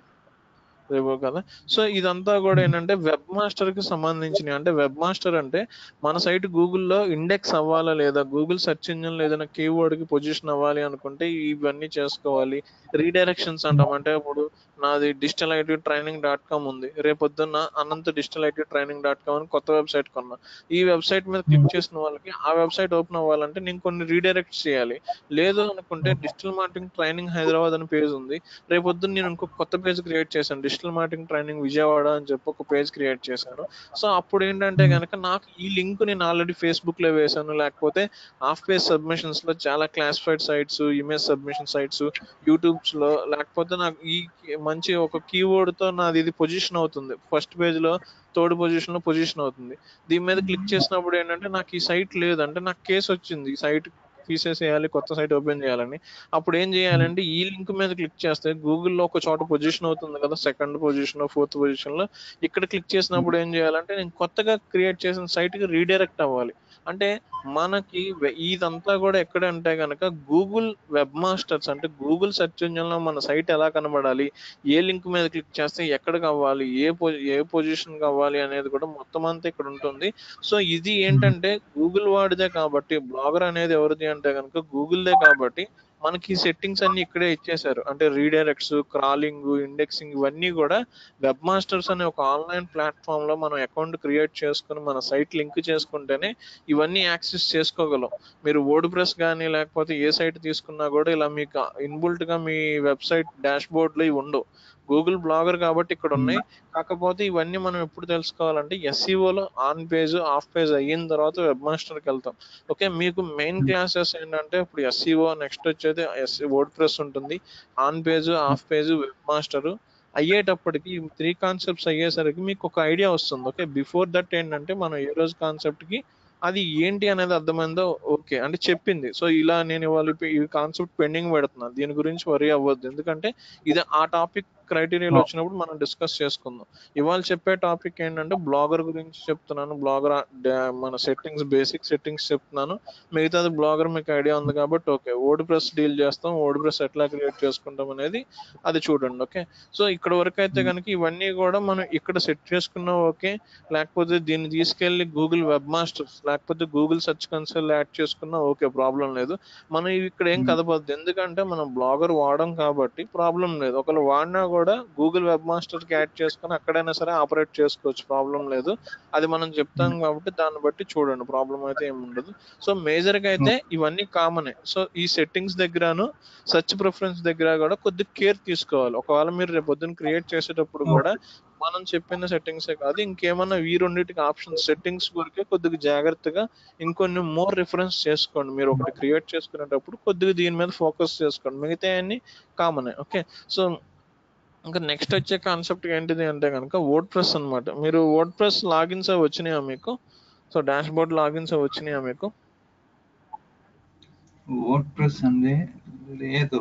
రేవో కదా సో ఇదంతా కూడా ఏంటంటే వెబ్ మాస్టర్ కి సంబంధించినవి అంటే వెబ్ మాస్టర్ అంటే మన సైట్ గూగుల్లో ఇండెక్స్ అవ్వాలా లేదా గూగుల్ సెర్చ్ ఇంజిన్ ఏదైనా కీవర్డ్ కి పొజిషన్ అవ్వాలి అనుకుంటే ఇవన్నీ చేసుకోవాలి రీడైరెక్షన్స్ అంటాం అంటే ఇప్పుడు నాది digital IT training dot com ఉంది రేపొద్దున్న Anantha digital IT training dot com అని కొత్త వెబ్సైట్ కొన్నా ఈ వెబ్సైట్ మీద క్లిక్ చేసిన వాళ్ళకి ఆ వెబ్సైట్ ఓపెన్ అవ్వాలంటే నేను కొన్ని రీడైరెక్ట్ చేయాలి లేదు అనుకుంటే డిజిటల్ మార్కెటింగ్ ట్రైనింగ్ హైదరాబాద్ అని పేజ్ ఉంది రేపొద్దున నేను ఇంకో కొత్త పేజ్ క్రియేట్ చేశాను డిజిటల్ మార్కెటింగ్ ట్రైనింగ్ విజయవాడ అని చెప్పి ఒక పేజ్ క్రియేట్ చేశాను సో అప్పుడు ఏంటంటే Hmm. కనుక నాకు ఈ లింక్ నేను ఆల్రెడీ ఫేస్బుక్ లో వేశాను లేకపోతే హాఫ్ పేజ్ సబ్మిషన్స్ లో చాలా classified sites image submission sites YouTubes లో లేకపోతే నాకు ఈ మంచి ఒక కీవర్డ్ తో నాది ఇది పొజిషన్ అవుతుంది ఫస్ట్ పేజ్ లో థర్డ్ పొజిషన్ లో పొజిషన్ అవుతుంది దీని మీద క్లిక్ చేసినప్పుడు ఏంటంటే నాకు ఈ సైట్ లేదు అంటే నాకు కేసు వచ్చింది ఈ సైట్ తీసేసేయాలి కొత్త సైట్ ఓపెన్ చేయాలని అప్పుడు ఏం చేయాలంటే ఈ లింక్ మీద క్లిక్ చేస్తే గూగుల్లో ఒక చోట పొజిషన్ అవుతుంది కదా సెకండ్ పొజిషన్ ఫోర్త్ పొజిషన్ లో ఇక్కడ క్లిక్ చేసినప్పుడు ఏం చేయాలంటే నేను కొత్తగా క్రియేట్ చేసిన సైట్ కి రీడైరెక్ట్ అవ్వాలి అంటే మనకి వె- ఇదంతా కూడా ఎక్కడ అంటే కనుక గూగుల్ వెబ్ మాస్టర్స్ అంటే గూగుల్ సెర్చ్ ఇంజిన్ లో మన సైట్ ఎలా కనబడాలి ఏ లింక్ మీద క్లిక్ చేస్తే ఎక్కడికి అవ్వాలి ఏ పొ- ఏ పొజిషన్ అవ్వాలి అనేది కూడా మొత్తం అంతా ఇక్కడ ఉంటుంది సో ఇది ఏంటంటే గూగుల్ వాడిదే కాబట్టి బ్లాగర్ అనేది ఎవరిది అంటే కనుక గూగుల్దే కాబట్టి మనకి సెట్టింగ్స్ అన్ని ఇక్కడే ఇచ్చేసారు అంటే రీడైరెక్ట్స్ క్రాలింగ్ ఇండెక్సింగ్ ఇవన్నీ కూడా వెబ్ మాస్టర్స్ అనే ఒక ఆన్లైన్ ప్లాట్ఫామ్ లో మనం అకౌంట్ క్రియేట్ చేసుకుని మన సైట్ లింక్ చేసుకుంటేనే ఇవన్నీ యాక్సెస్ చేసుకోగలం మీరు వర్డ్ ప్రెస్ కానీ లేకపోతే ఏ సైట్ తీసుకున్నా కూడా ఇలా మీకు ఇన్బుల్ట్ గా మీ వెబ్సైట్ డాష్ బోర్డ్ లో ఇవి ఉండవు గూగుల్ బ్లాగర్ కాబట్టి ఇక్కడ ఉన్నాయి కాకపోతే ఇవన్నీ మనం ఎప్పుడు తెలుసుకోవాలంటే SEO లో ఆన్ పేజ్ ఆఫ్ పేజ్ అయిన తర్వాత వెబ్ మాస్టర్ కి వెళ్తాం ఓకే మీకు మెయిన్ క్లాసెస్ ఏంటంటే ఇప్పుడు ఎస్ఈఓ నెక్స్ట్ వచ్చేది ఎస్ఈ వర్డ్ ప్రెస్ ఉంటుంది on page off page webmaster అయ్యేటప్పటికి ఈ త్రీ కాన్సెప్ట్స్ అయ్యేసరికి మీకు ఒక ఐడియా వస్తుంది ఓకే బిఫోర్ దట్ ఏంటంటే మనం ఏ రోజు కాన్సెప్ట్ కి అది ఏంటి అనేది అర్థమైందో ఓకే అంటే చెప్పింది సో ఇలా నేను ఇవాళ ఇప్పు- ఈ కాన్సెప్ట్ పెండింగ్ పెడుతున్నాను దీని గురించి వరీ అవ్వద్దు ఎందుకంటే ఇది ఆ టాపిక్ క్రైటీరియాలో వచ్చినప్పుడు మనం డిస్కస్ చేసుకుందాం ఇవాళ చెప్పే టాపిక్ ఏంటంటే బ్లాగర్ గురించి చెప్తున్నాను బ్లాగర్ మన సెట్టింగ్స్ బేసిక్ సెట్టింగ్స్ చెప్తున్నాను మిగతాది బ్లాగర్ మీకు ఐడియా ఉంది కాబట్టి ఓకే వర్డ్ ప్రెస్ డీల్ చేస్తాం వర్డ్ ప్రెస్ ఎట్లా క్రియేట్ చేసుకుంటాం అనేది అది చూడండి ఓకే సో ఇక్కడ వరకు అయితే కనుక ఇవన్నీ కూడా మనం ఇక్కడ సెట్ చేసుకున్నా ఓకే లేకపోతే దీన్ని తీసుకెళ్లి గూగుల్ వెబ్ మాస్టర్స్ లేకపోతే గూగుల్ సెర్చ్ కన్సోల్ యాడ్ చేసుకున్నా ఓకే ప్రాబ్లం లేదు మనం ఇవి ఇక్కడ ఏం Hmm. కదపద్దు ఎందుకంటే మనం బ్లాగర్ వాడడం కాబట్టి ప్రాబ్లం లేదు ఒకవేళ వాడినా కూడా గూగుల్ వెబ్ మాస్టర్ కి యాడ్ చేసుకుని అక్కడైనా సరే ఆపరేట్ చేసుకోవచ్చు ప్రాబ్లం లేదు అది మనం చెప్తాం కాబట్టి దాన్ని బట్టి చూడండి ప్రాబ్లం అయితే ఏమి ఉండదు సో మేజర్ గా అయితే ఇవన్నీ కామనే సో ఈ సెట్టింగ్స్ దగ్గరను సర్చ్ ప్రిఫరెన్స్ దగ్గర కూడా కొద్దిగా కేర్ తీసుకోవాలి ఒకవేళ మీరు రేపు పొద్దున్న క్రియేట్ చేసేటప్పుడు కూడా మనం చెప్పిన సెట్టింగ్సే కాదు ఇంకేమన్నా ఈ రెండింటికి ఆప్షన్స్ సెట్టింగ్స్ వరకే కొద్దిగా జాగ్రత్తగా ఇంకొన్ని మోర్ రిఫరెన్స్ చేసుకోండి మీరు ఒకటి క్రియేట్ చేసుకునేటప్పుడు కొద్దిగా దీని మీద ఫోకస్ చేసుకోండి మిగతా అన్ని కామనే ఓకే సో ఇంకా నెక్స్ట్ వచ్చే కాన్సెప్ట్ ఏంటిది అంటే కనుక వర్డ్ ప్రెస్ అనమాట మీరు వర్డ్ ప్రెస్ లాగిన్స్ అవి వచ్చినాయా మీకు సో డాష్ బోర్డ్ లాగిన్స్ అవి వచ్చినాయా మీకు వర్డ్ ప్రెస్ అండి లేదు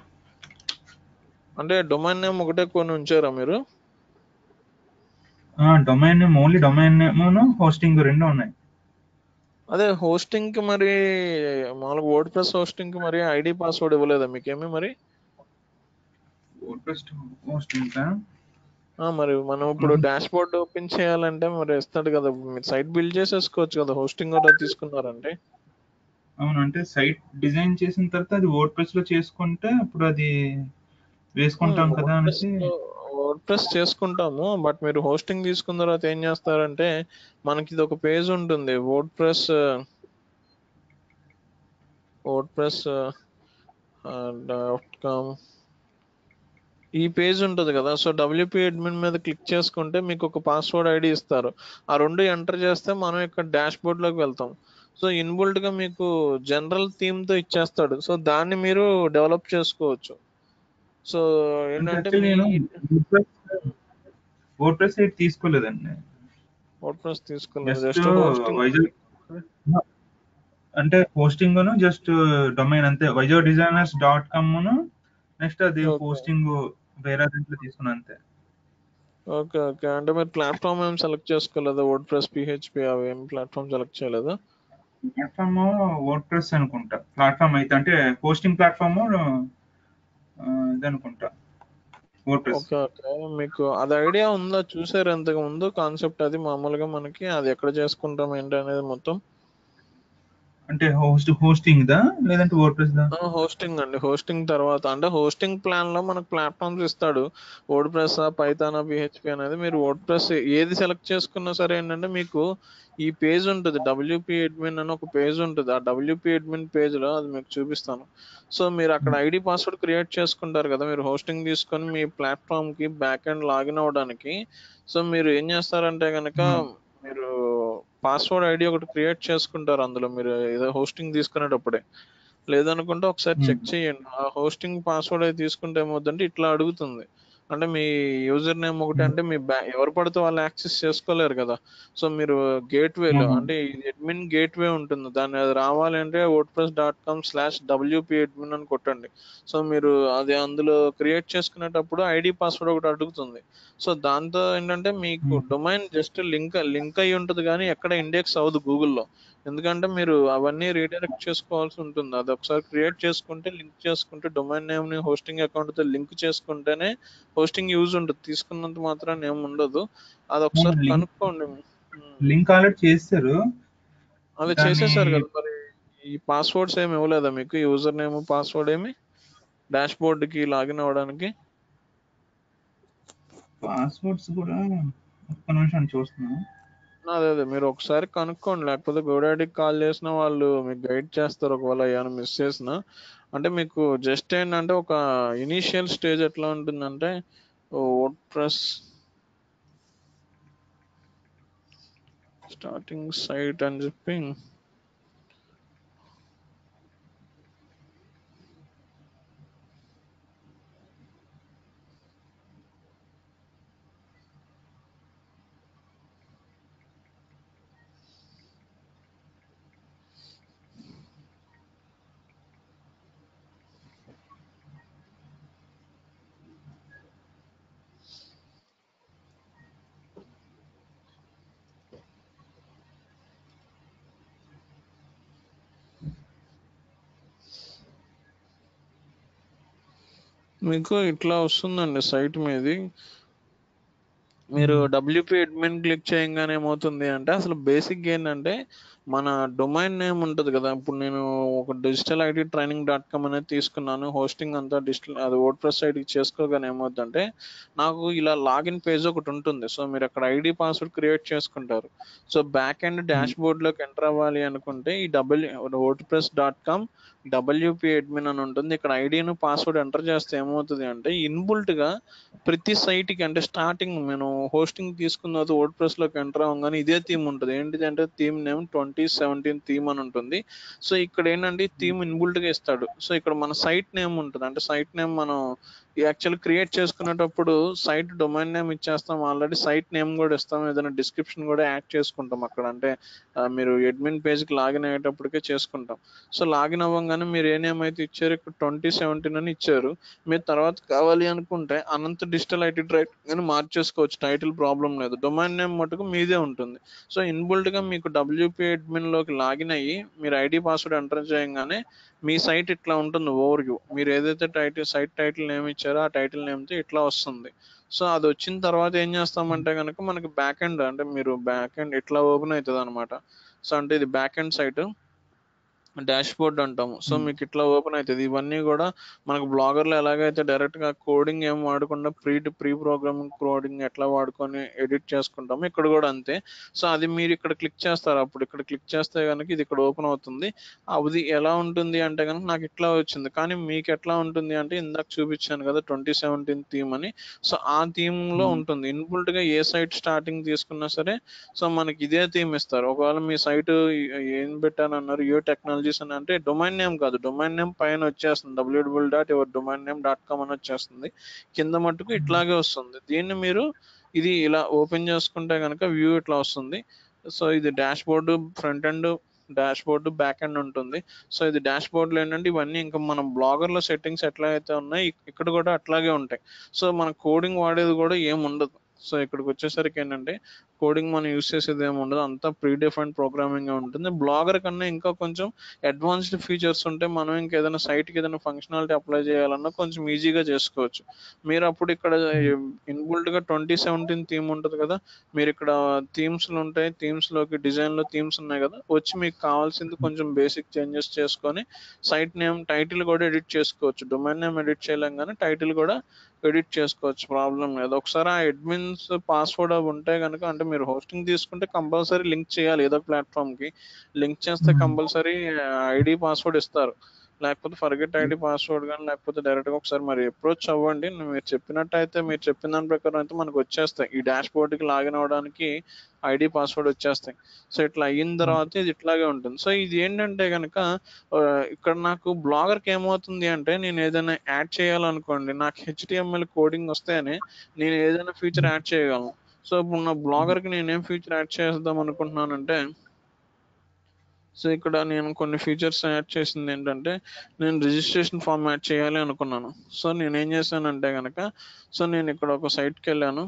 అంటే డొమైన్ నేమ్ ఒకటే కొన్ని ఉంచారా మీరు domain name only domain name hosting రెండు ఉన్నాయి అదే హోస్టింగ్ కి మరి మామూలుగా వర్డ్ ప్రెస్ హోస్టింగ్ కి మరి ఐడి పాస్వర్డ్ ఇవ్వలేదా మీకేమి మరి వర్డ్ప్రెస్ హోస్టింగ్ ఆ, మరి మనం ఇప్పుడు డాష్ బోర్డ్ ఓపెన్ చేయాలంటే మరి ఇస్తాడు కదా మీరు సైట్ బిల్డ్ చేసేసుకోవచ్చు కదా హోస్టింగ్ కూడా తీసుకున్నారంటే అవును అంటే సైట్ డిజైన్ చేసిన తర్వాత అది వర్డ్ప్రెస్ లో చేసుకుంటే అప్పుడు అది వేసుకుంటాం కదా అనేసి వర్డ్ ప్రెస్ చేసుకుంటాము బట్ మీరు హోస్టింగ్ తీసుకున్న తర్వాత ఏం చేస్తారంటే మనకి ఇది ఒక పేజ్ ఉంటుంది WordPress WordPress dot com ఈ పేజ్ ఉంటుంది కదా సో డబ్ల్యూపీ అడ్మిన్ మీద క్లిక్ చేసుకుంటే మీకు ఒక పాస్వర్డ్ ఐడి ఇస్తారు ఆ రెండు ఎంటర్ చేస్తే మనం ఇక్కడ డాష్ బోర్డ్ లోకి వెళ్తాం సో ఇన్బుల్ట్ గా మీకు జనరల్ థీమ్ తో ఇచ్చేస్తాడు సో దాన్ని మీరు డెవలప్ చేసుకోవచ్చు సో అంటే ఏంటంటే actually నేను వర్డ్ప్రెస్ సైట్ తీసుకోలేదండి వర్డ్ ప్రెస్ తీసుకోలేదు జస్ట్ జస్ట్ హోస్టింగ్ వైజాగ్ అంటే హోస్టింగ్ జస్ట్ డొమైన్ అంతే Vizag designers dot com next అది Okay. హోస్టింగ్ వేరే దీంట్లో తీసుకున్నా అంతే ఓకే ఓకే అంటే మీరు ప్లాట్ఫామ్ ఏం సెలెక్ట్ చేసుకోలేదా వర్డ్ ప్రెస్ పిహెచ్పి అవి ఏం ప్లాట్ఫామ్ సెలెక్ట్ చేయలేదా ప్లాట్ఫామ్ వర్డ్ ప్రెస్ అనుకుంటా ప్లాట్ఫామ్ అయితే అంటే హోస్టింగ్ ప్లాట్ఫామ్ ఇది అనుకుంటా వర్డ్ ప్రెస్ ఓకే ఓకే మీకు అది ఐడియా ఉందా చూసారు ఇంతకు ముందు కాన్సెప్ట్ అది మామూలుగా మనకి అది ఎక్కడ చేసుకుంటాం ఏంటి అనేది మొత్తం అంటే హోస్ట్ హోస్టింగ్ దా లేదంటే వర్డ్ ప్రెస్ దా హోస్టింగ్ అండి హోస్టింగ్ తర్వాత అంటే హోస్టింగ్ ప్లాన్ లో మనకు ప్లాట్ఫామ్స్ ఇస్తాడు వర్డ్ ప్రెస్ పైథానా పిహెచ్పి అనేది మీరు వర్డ్ ప్రెస్ ఏది సెలెక్ట్ చేసుకున్నా సరే ఏంటంటే మీకు ఈ పేజ్ ఉంటుంది డబ్ల్యూపీ అడ్మిన్ అని ఒక పేజ్ ఉంటుంది ఆ డబ్ల్యూపీ అడ్మిన్ పేజ్ లో అది మీకు చూపిస్తాను సో మీరు అక్కడ ఐడి పాస్వర్డ్ క్రియేట్ చేసుకుంటారు కదా మీరు హోస్టింగ్ తీసుకొని మీ ప్లాట్ఫామ్ కి బ్యాక్ ఎండ్ లాగిన్ అవ్వడానికి సో మీరు ఏం చేస్తారంటే కనుక మీరు పాస్వర్డ్ ఐడి ఒకటి క్రియేట్ చేసుకుంటారు అందులో మీరు ఏదో హోస్టింగ్ తీసుకునేటప్పుడే లేదనుకుంటే ఒకసారి Hmm. చెక్ చేయండి ఆ హోస్టింగ్ పాస్వర్డ్ అయితే తీసుకుంటే ఏమవుతుందంటే ఇట్లా అడుగుతుంది అంటే మీ యూజర్ నేమ్ ఒకటి అంటే మీ బ్యా ఎవరు పడితే వాళ్ళు యాక్సెస్ చేసుకోలేరు కదా సో మీరు గేట్వేలో Mhm. అంటే అడ్మిన్ గేట్వే ఉంటుంది దాన్ని అది రావాలి అంటే WordPress dot com slash WP admin అని కొట్టండి సో మీరు అది అందులో క్రియేట్ చేసుకునేటప్పుడు ఐడి పాస్వర్డ్ ఒకటి అడుగుతుంది సో దాంతో ఏంటంటే మీకు Hmm. Domain just link link అయి ఉంటుంది కానీ ఎక్కడ ఇండెక్స్ అవ్వదు గూగుల్లో ఎందుకంటే మీరు అవన్నీ రీడైరెక్ట్ చేసుకోవాల్సి ఉంటుంది అది ఒకసారి క్రియేట్ చేసుకుంటే లింక్ చేసుకుంటే డొమైన్ నేమ్ ని హోస్టింగ్ అకౌంట్ తో లింక్ చేసుకుంటేనే హోస్టింగ్ యూజ్ ఉంటుంది తీసుకున్నంత మాత్రాన్ని ఏమి ఉండదు అది ఒకసారి link- కనుక్కోండి ఉమ్. లింక్ ఆల్రెడీ చేస్తారు అది దాన్ని- చేసేసారు కదా మరి ఈ పాస్వర్డ్స్ ఏమి ఇవ్వలేదా మీకు యూజర్ నేమ్ పాస్వర్డ్ ఏమి డాష్ బోర్డ్ కి లాగిన్ అవ్వడానికి పాస్వర్డ్స్ కూడా ఒక్క నిమిషం చూస్తున్నా అదే అదే మీరు ఒకసారి కనుక్కోండి లేకపోతే గోడాడికి కాల్ చేసిన వాళ్ళు మీకు గైడ్ చేస్తారు ఒకవేళ ఏమైనా మిస్ చేసినా అంటే మీకు జస్ట్ ఏంటంటే ఒక ఇనీషియల్ స్టేజ్ ఎట్లా ఉంటుందంటే వర్డ్ ప్రెస్ స్టార్టింగ్ సైట్ అని చెప్పి మీకు ఇట్లా వస్తుందండి సైట్ మీది మీరు డబ్ల్యూపీ అడ్మిన్ క్లిక్ చేయగానే ఏమవుతుంది అంటే అసలు బేసిక్ ఏంటంటే మన డొమైన్ నేమ్ ఉంటుంది కదా ఇప్పుడు నేను ఒక digital ID training dot com అనేది తీసుకున్నాను హోస్టింగ్ అంతా డిజిటల్ అది వర్డ్ ప్రెస్ ఐడికి చేసుకోగానే ఏమవుతుందంటే నాకు ఇలా లాగిన్ పేజ్ ఒకటి ఉంటుంది సో మీరు అక్కడ ఐడి పాస్వర్డ్ క్రియేట్ చేసుకుంటారు సో బ్యాక్ ఎండ్ డాష్ బోర్డ్లోకి ఎంటర్ అవ్వాలి అనుకుంటే ఈ W WordPress dot com WP admin అని ఉంటుంది ఇక్కడ ఐడిను పాస్వర్డ్ ఎంటర్ చేస్తే ఏమవుతుంది అంటే ఇన్బుల్ట్ గా ప్రతి సైట్ కి అంటే స్టార్టింగ్ నేను హోస్టింగ్ తీసుకున్న తర్వాత వర్డ్ ప్రెస్ లోకి ఎంటర్ అవ్వగానే ఇదే థీమ్ ఉంటుంది ఏంటిది అంటే theme name twenty seventeen theme అని ఉంటుంది సో ఇక్కడ ఏంటంటే థీమ్ ఇన్బుల్ట్ గా ఇస్తాడు సో ఇక్కడ మన సైట్ నేమ్ ఉంటుంది అంటే సైట్ నేమ్ మనం యాక్చువల్ క్రియేట్ చేసుకునేటప్పుడు సైట్ డొమైన్ నేమ్ ఇచ్చేస్తాం ఆల్రెడీ సైట్ నేమ్ కూడా ఇస్తాం ఏదైనా డిస్క్రిప్షన్ కూడా యాడ్ చేసుకుంటాం అక్కడ అంటే ఆ, మీరు అడ్మిన్ పేజ్కి లాగిన్ అయ్యేటప్పటికే చేసుకుంటాం సో లాగిన్ అవ్వగానే మీరు ఏ నేమ్ అయితే ఇచ్చారు ఇక్కడ ట్వంటీ సెవెంటీన్ అని ఇచ్చారు మీరు తర్వాత కావాలి అనుకుంటే అనంత డిజిటల్ ఐటీ రైట్ అని మార్చేసుకోవచ్చు టైటిల్ ప్రాబ్లం లేదు డొమైన్ నేమ్ మటుకు మీదే ఉంటుంది సో ఇన్బుల్ట్ గా మీకు డబ్ల్యూపీ అడ్మిన్ లోకి లాగిన్ అయ్యి మీరు ఐడి పాస్వర్డ్ ఎంటర్ చేయగానే మీ సైట్ ఇట్లా ఉంటుంది ఓవర్ వ్యూ మీరు ఏదైతే టైటిల్ సైట్ టైటిల్ నేమ్ ఇచ్చారో ఆ టైటిల్ నేమ్ తో ఇట్లా వస్తుంది సో అది వచ్చిన తర్వాత ఏం చేస్తామంటే కనుక మనకి బ్యాక్ ఎండ్ అంటే మీరు బ్యాక్ ఎండ్ ఇట్లా ఓపెన్ అవుతుంది అనమాట సో అంటే ఇది back end site dash board అంటాము సో Hmm. మీకు ఇట్లా ఓపెన్ అవుతుంది ఇవన్నీ కూడా మనకు బ్లాగర్ లో ఎలాగైతే డైరెక్ట్ గా కోడింగ్ ఏం వాడకుండా ప్రీ ప్రీ ప్రోగ్రామింగ్ కోడింగ్ ఎట్లా వాడుకొని ఎడిట్ చేసుకుంటాము ఇక్కడ కూడా అంతే సో అది మీరు ఇక్కడ క్లిక్ చేస్తారు అప్పుడు ఇక్కడ క్లిక్ చేస్తే కనుక ఇది ఇక్కడ ఓపెన్ అవుతుంది అది ఎలా ఉంటుంది అంటే కనుక నాకు ఇట్లా వచ్చింది కానీ మీకు ఎట్లా ఉంటుంది అంటే ఇందాక చూపించాను కదా ట్వంటీ సెవెంటీన్ థీమ్ అని సో ఆ థీమ్ లో Hmm. ఉంటుంది ఇన్బుల్ట్ గా ఏ సైట్ స్టార్టింగ్ తీసుకున్నా సరే సో మనకి ఇదే థీమ్ ఇస్తారు ఒకవేళ మీ సైట్ ఏం పెట్టానన్నారు యో టెక్నాలజీస్ అని అంటే డొమైన్ నేమ్ కాదు డొమైన్ నేమ్ పైన వచ్చేస్తుంది WW dot your domain name dot com అని వచ్చేస్తుంది కింద మట్టుకు ఇట్లాగే వస్తుంది దీన్ని మీరు ఇది ఇలా ఓపెన్ చేసుకుంటే కనుక వ్యూ ఇట్లా వస్తుంది సో ఇది dash board front end dash board back end ఉంటుంది సో ఇది డాష్ బోర్డులో ఏంటంటే ఇవన్నీ ఇంకా మనం బ్లాగర్ లో సెట్టింగ్స్ ఎట్లా అయితే ఉన్నాయి ఇక్- ఇక్కడ కూడా అట్లాగే ఉంటాయి సో మన కోడింగ్ వాడేది కూడా ఏం ఉండదు సో ఇక్కడికి వచ్చేసరికి ఏంటంటే కోడింగ్ మనం యూస్ చేసేది ఏమి ఉండదు అంతా ప్రీ డిఫైన్డ్ ప్రోగ్రామింగ్ ఉంటుంది బ్లాగర్ కన్నా ఇంకా కొంచెం అడ్వాన్స్డ్ ఫీచర్స్ ఉంటే మనం ఇంకా ఏదైనా site కి ఏదైనా ఫంక్షనాలిటీ అప్లై చేయాలన్నా కొంచెం ఈజీగా చేసుకోవచ్చు మీరు అప్పుడు ఇక్కడ ఇన్బుల్ట్ గా ట్వంటీ సెవెంటీన్ థీమ్ ఉంటుంది కదా మీరు ఇక్కడ థీమ్స్ ఉంటాయి థీమ్స్ లోకి డిజైన్ లో థీమ్స్ ఉన్నాయి కదా వచ్చి మీకు కావాల్సింది కొంచెం బేసిక్ చేంజెస్ చేసుకొని సైట్ నేమ్ టైటిల్ కూడా ఎడిట్ చేసుకోవచ్చు డొమైన్ నేమ్ ఎడిట్ చేయలేం కానీ టైటిల్ కూడా ఎడిట్ చేసుకోవచ్చు ప్రాబ్లం లేదు ఒకసారి ఆ అడ్మిన్స్ పాస్వర్డ్ అవి ఉంటే కనుక అంటే మీరు హోస్టింగ్ తీసుకుంటే కంపల్సరీ లింక్ చేయాలి ఏదో ప్లాట్ఫామ్ కి లింక్ చేస్తే Hmm. కంపల్సరీ ఐడి పాస్వర్డ్ ఇస్తారు లేకపోతే ఫర్గెట్ ఐడి పాస్వర్డ్ కానీ లేకపోతే డైరెక్ట్ గా ఒకసారి మరి అప్రోచ్ అవ్వండి మీరు చెప్పినట్టు అయితే మీరు చెప్పిన దాని ప్రకారం అయితే మనకు వచ్చేస్తాయి ఈ డాష్ బోర్డ్ కి లాగిన్ అవ్వడానికి ఐడి పాస్వర్డ్ వచ్చేస్తాయి సో ఇట్లా అయిన తర్వాత ఇది ఇట్లాగే ఉంటుంది సో ఇది ఏంటంటే కనుక ఆ, ఇక్కడ నాకు బ్లాగర్ కి ఏమవుతుంది అంటే నేను ఏదైనా యాడ్ చేయాలనుకోండి నాకు హెచ్టిఎంఎల్ కోడింగ్ వస్తేనే నేను ఏదైనా ఫీచర్ యాడ్ చేయగలను సో ఇప్పుడు నా బ్లాగర్ కి నేను ఏం ఫీచర్ యాడ్ చేద్దాం అనుకుంటున్నానంటే సో ఇక్కడ నేను కొన్ని ఫీచర్స్ యాడ్ చేసింది ఏంటంటే నేను రిజిస్ట్రేషన్ ఫామ్ యాడ్ చేయాలి అనుకున్నాను సో నేను ఏం చేశానంటే కనుక సో నేను ఇక్కడ ఒక సైట్కి వెళ్ళాను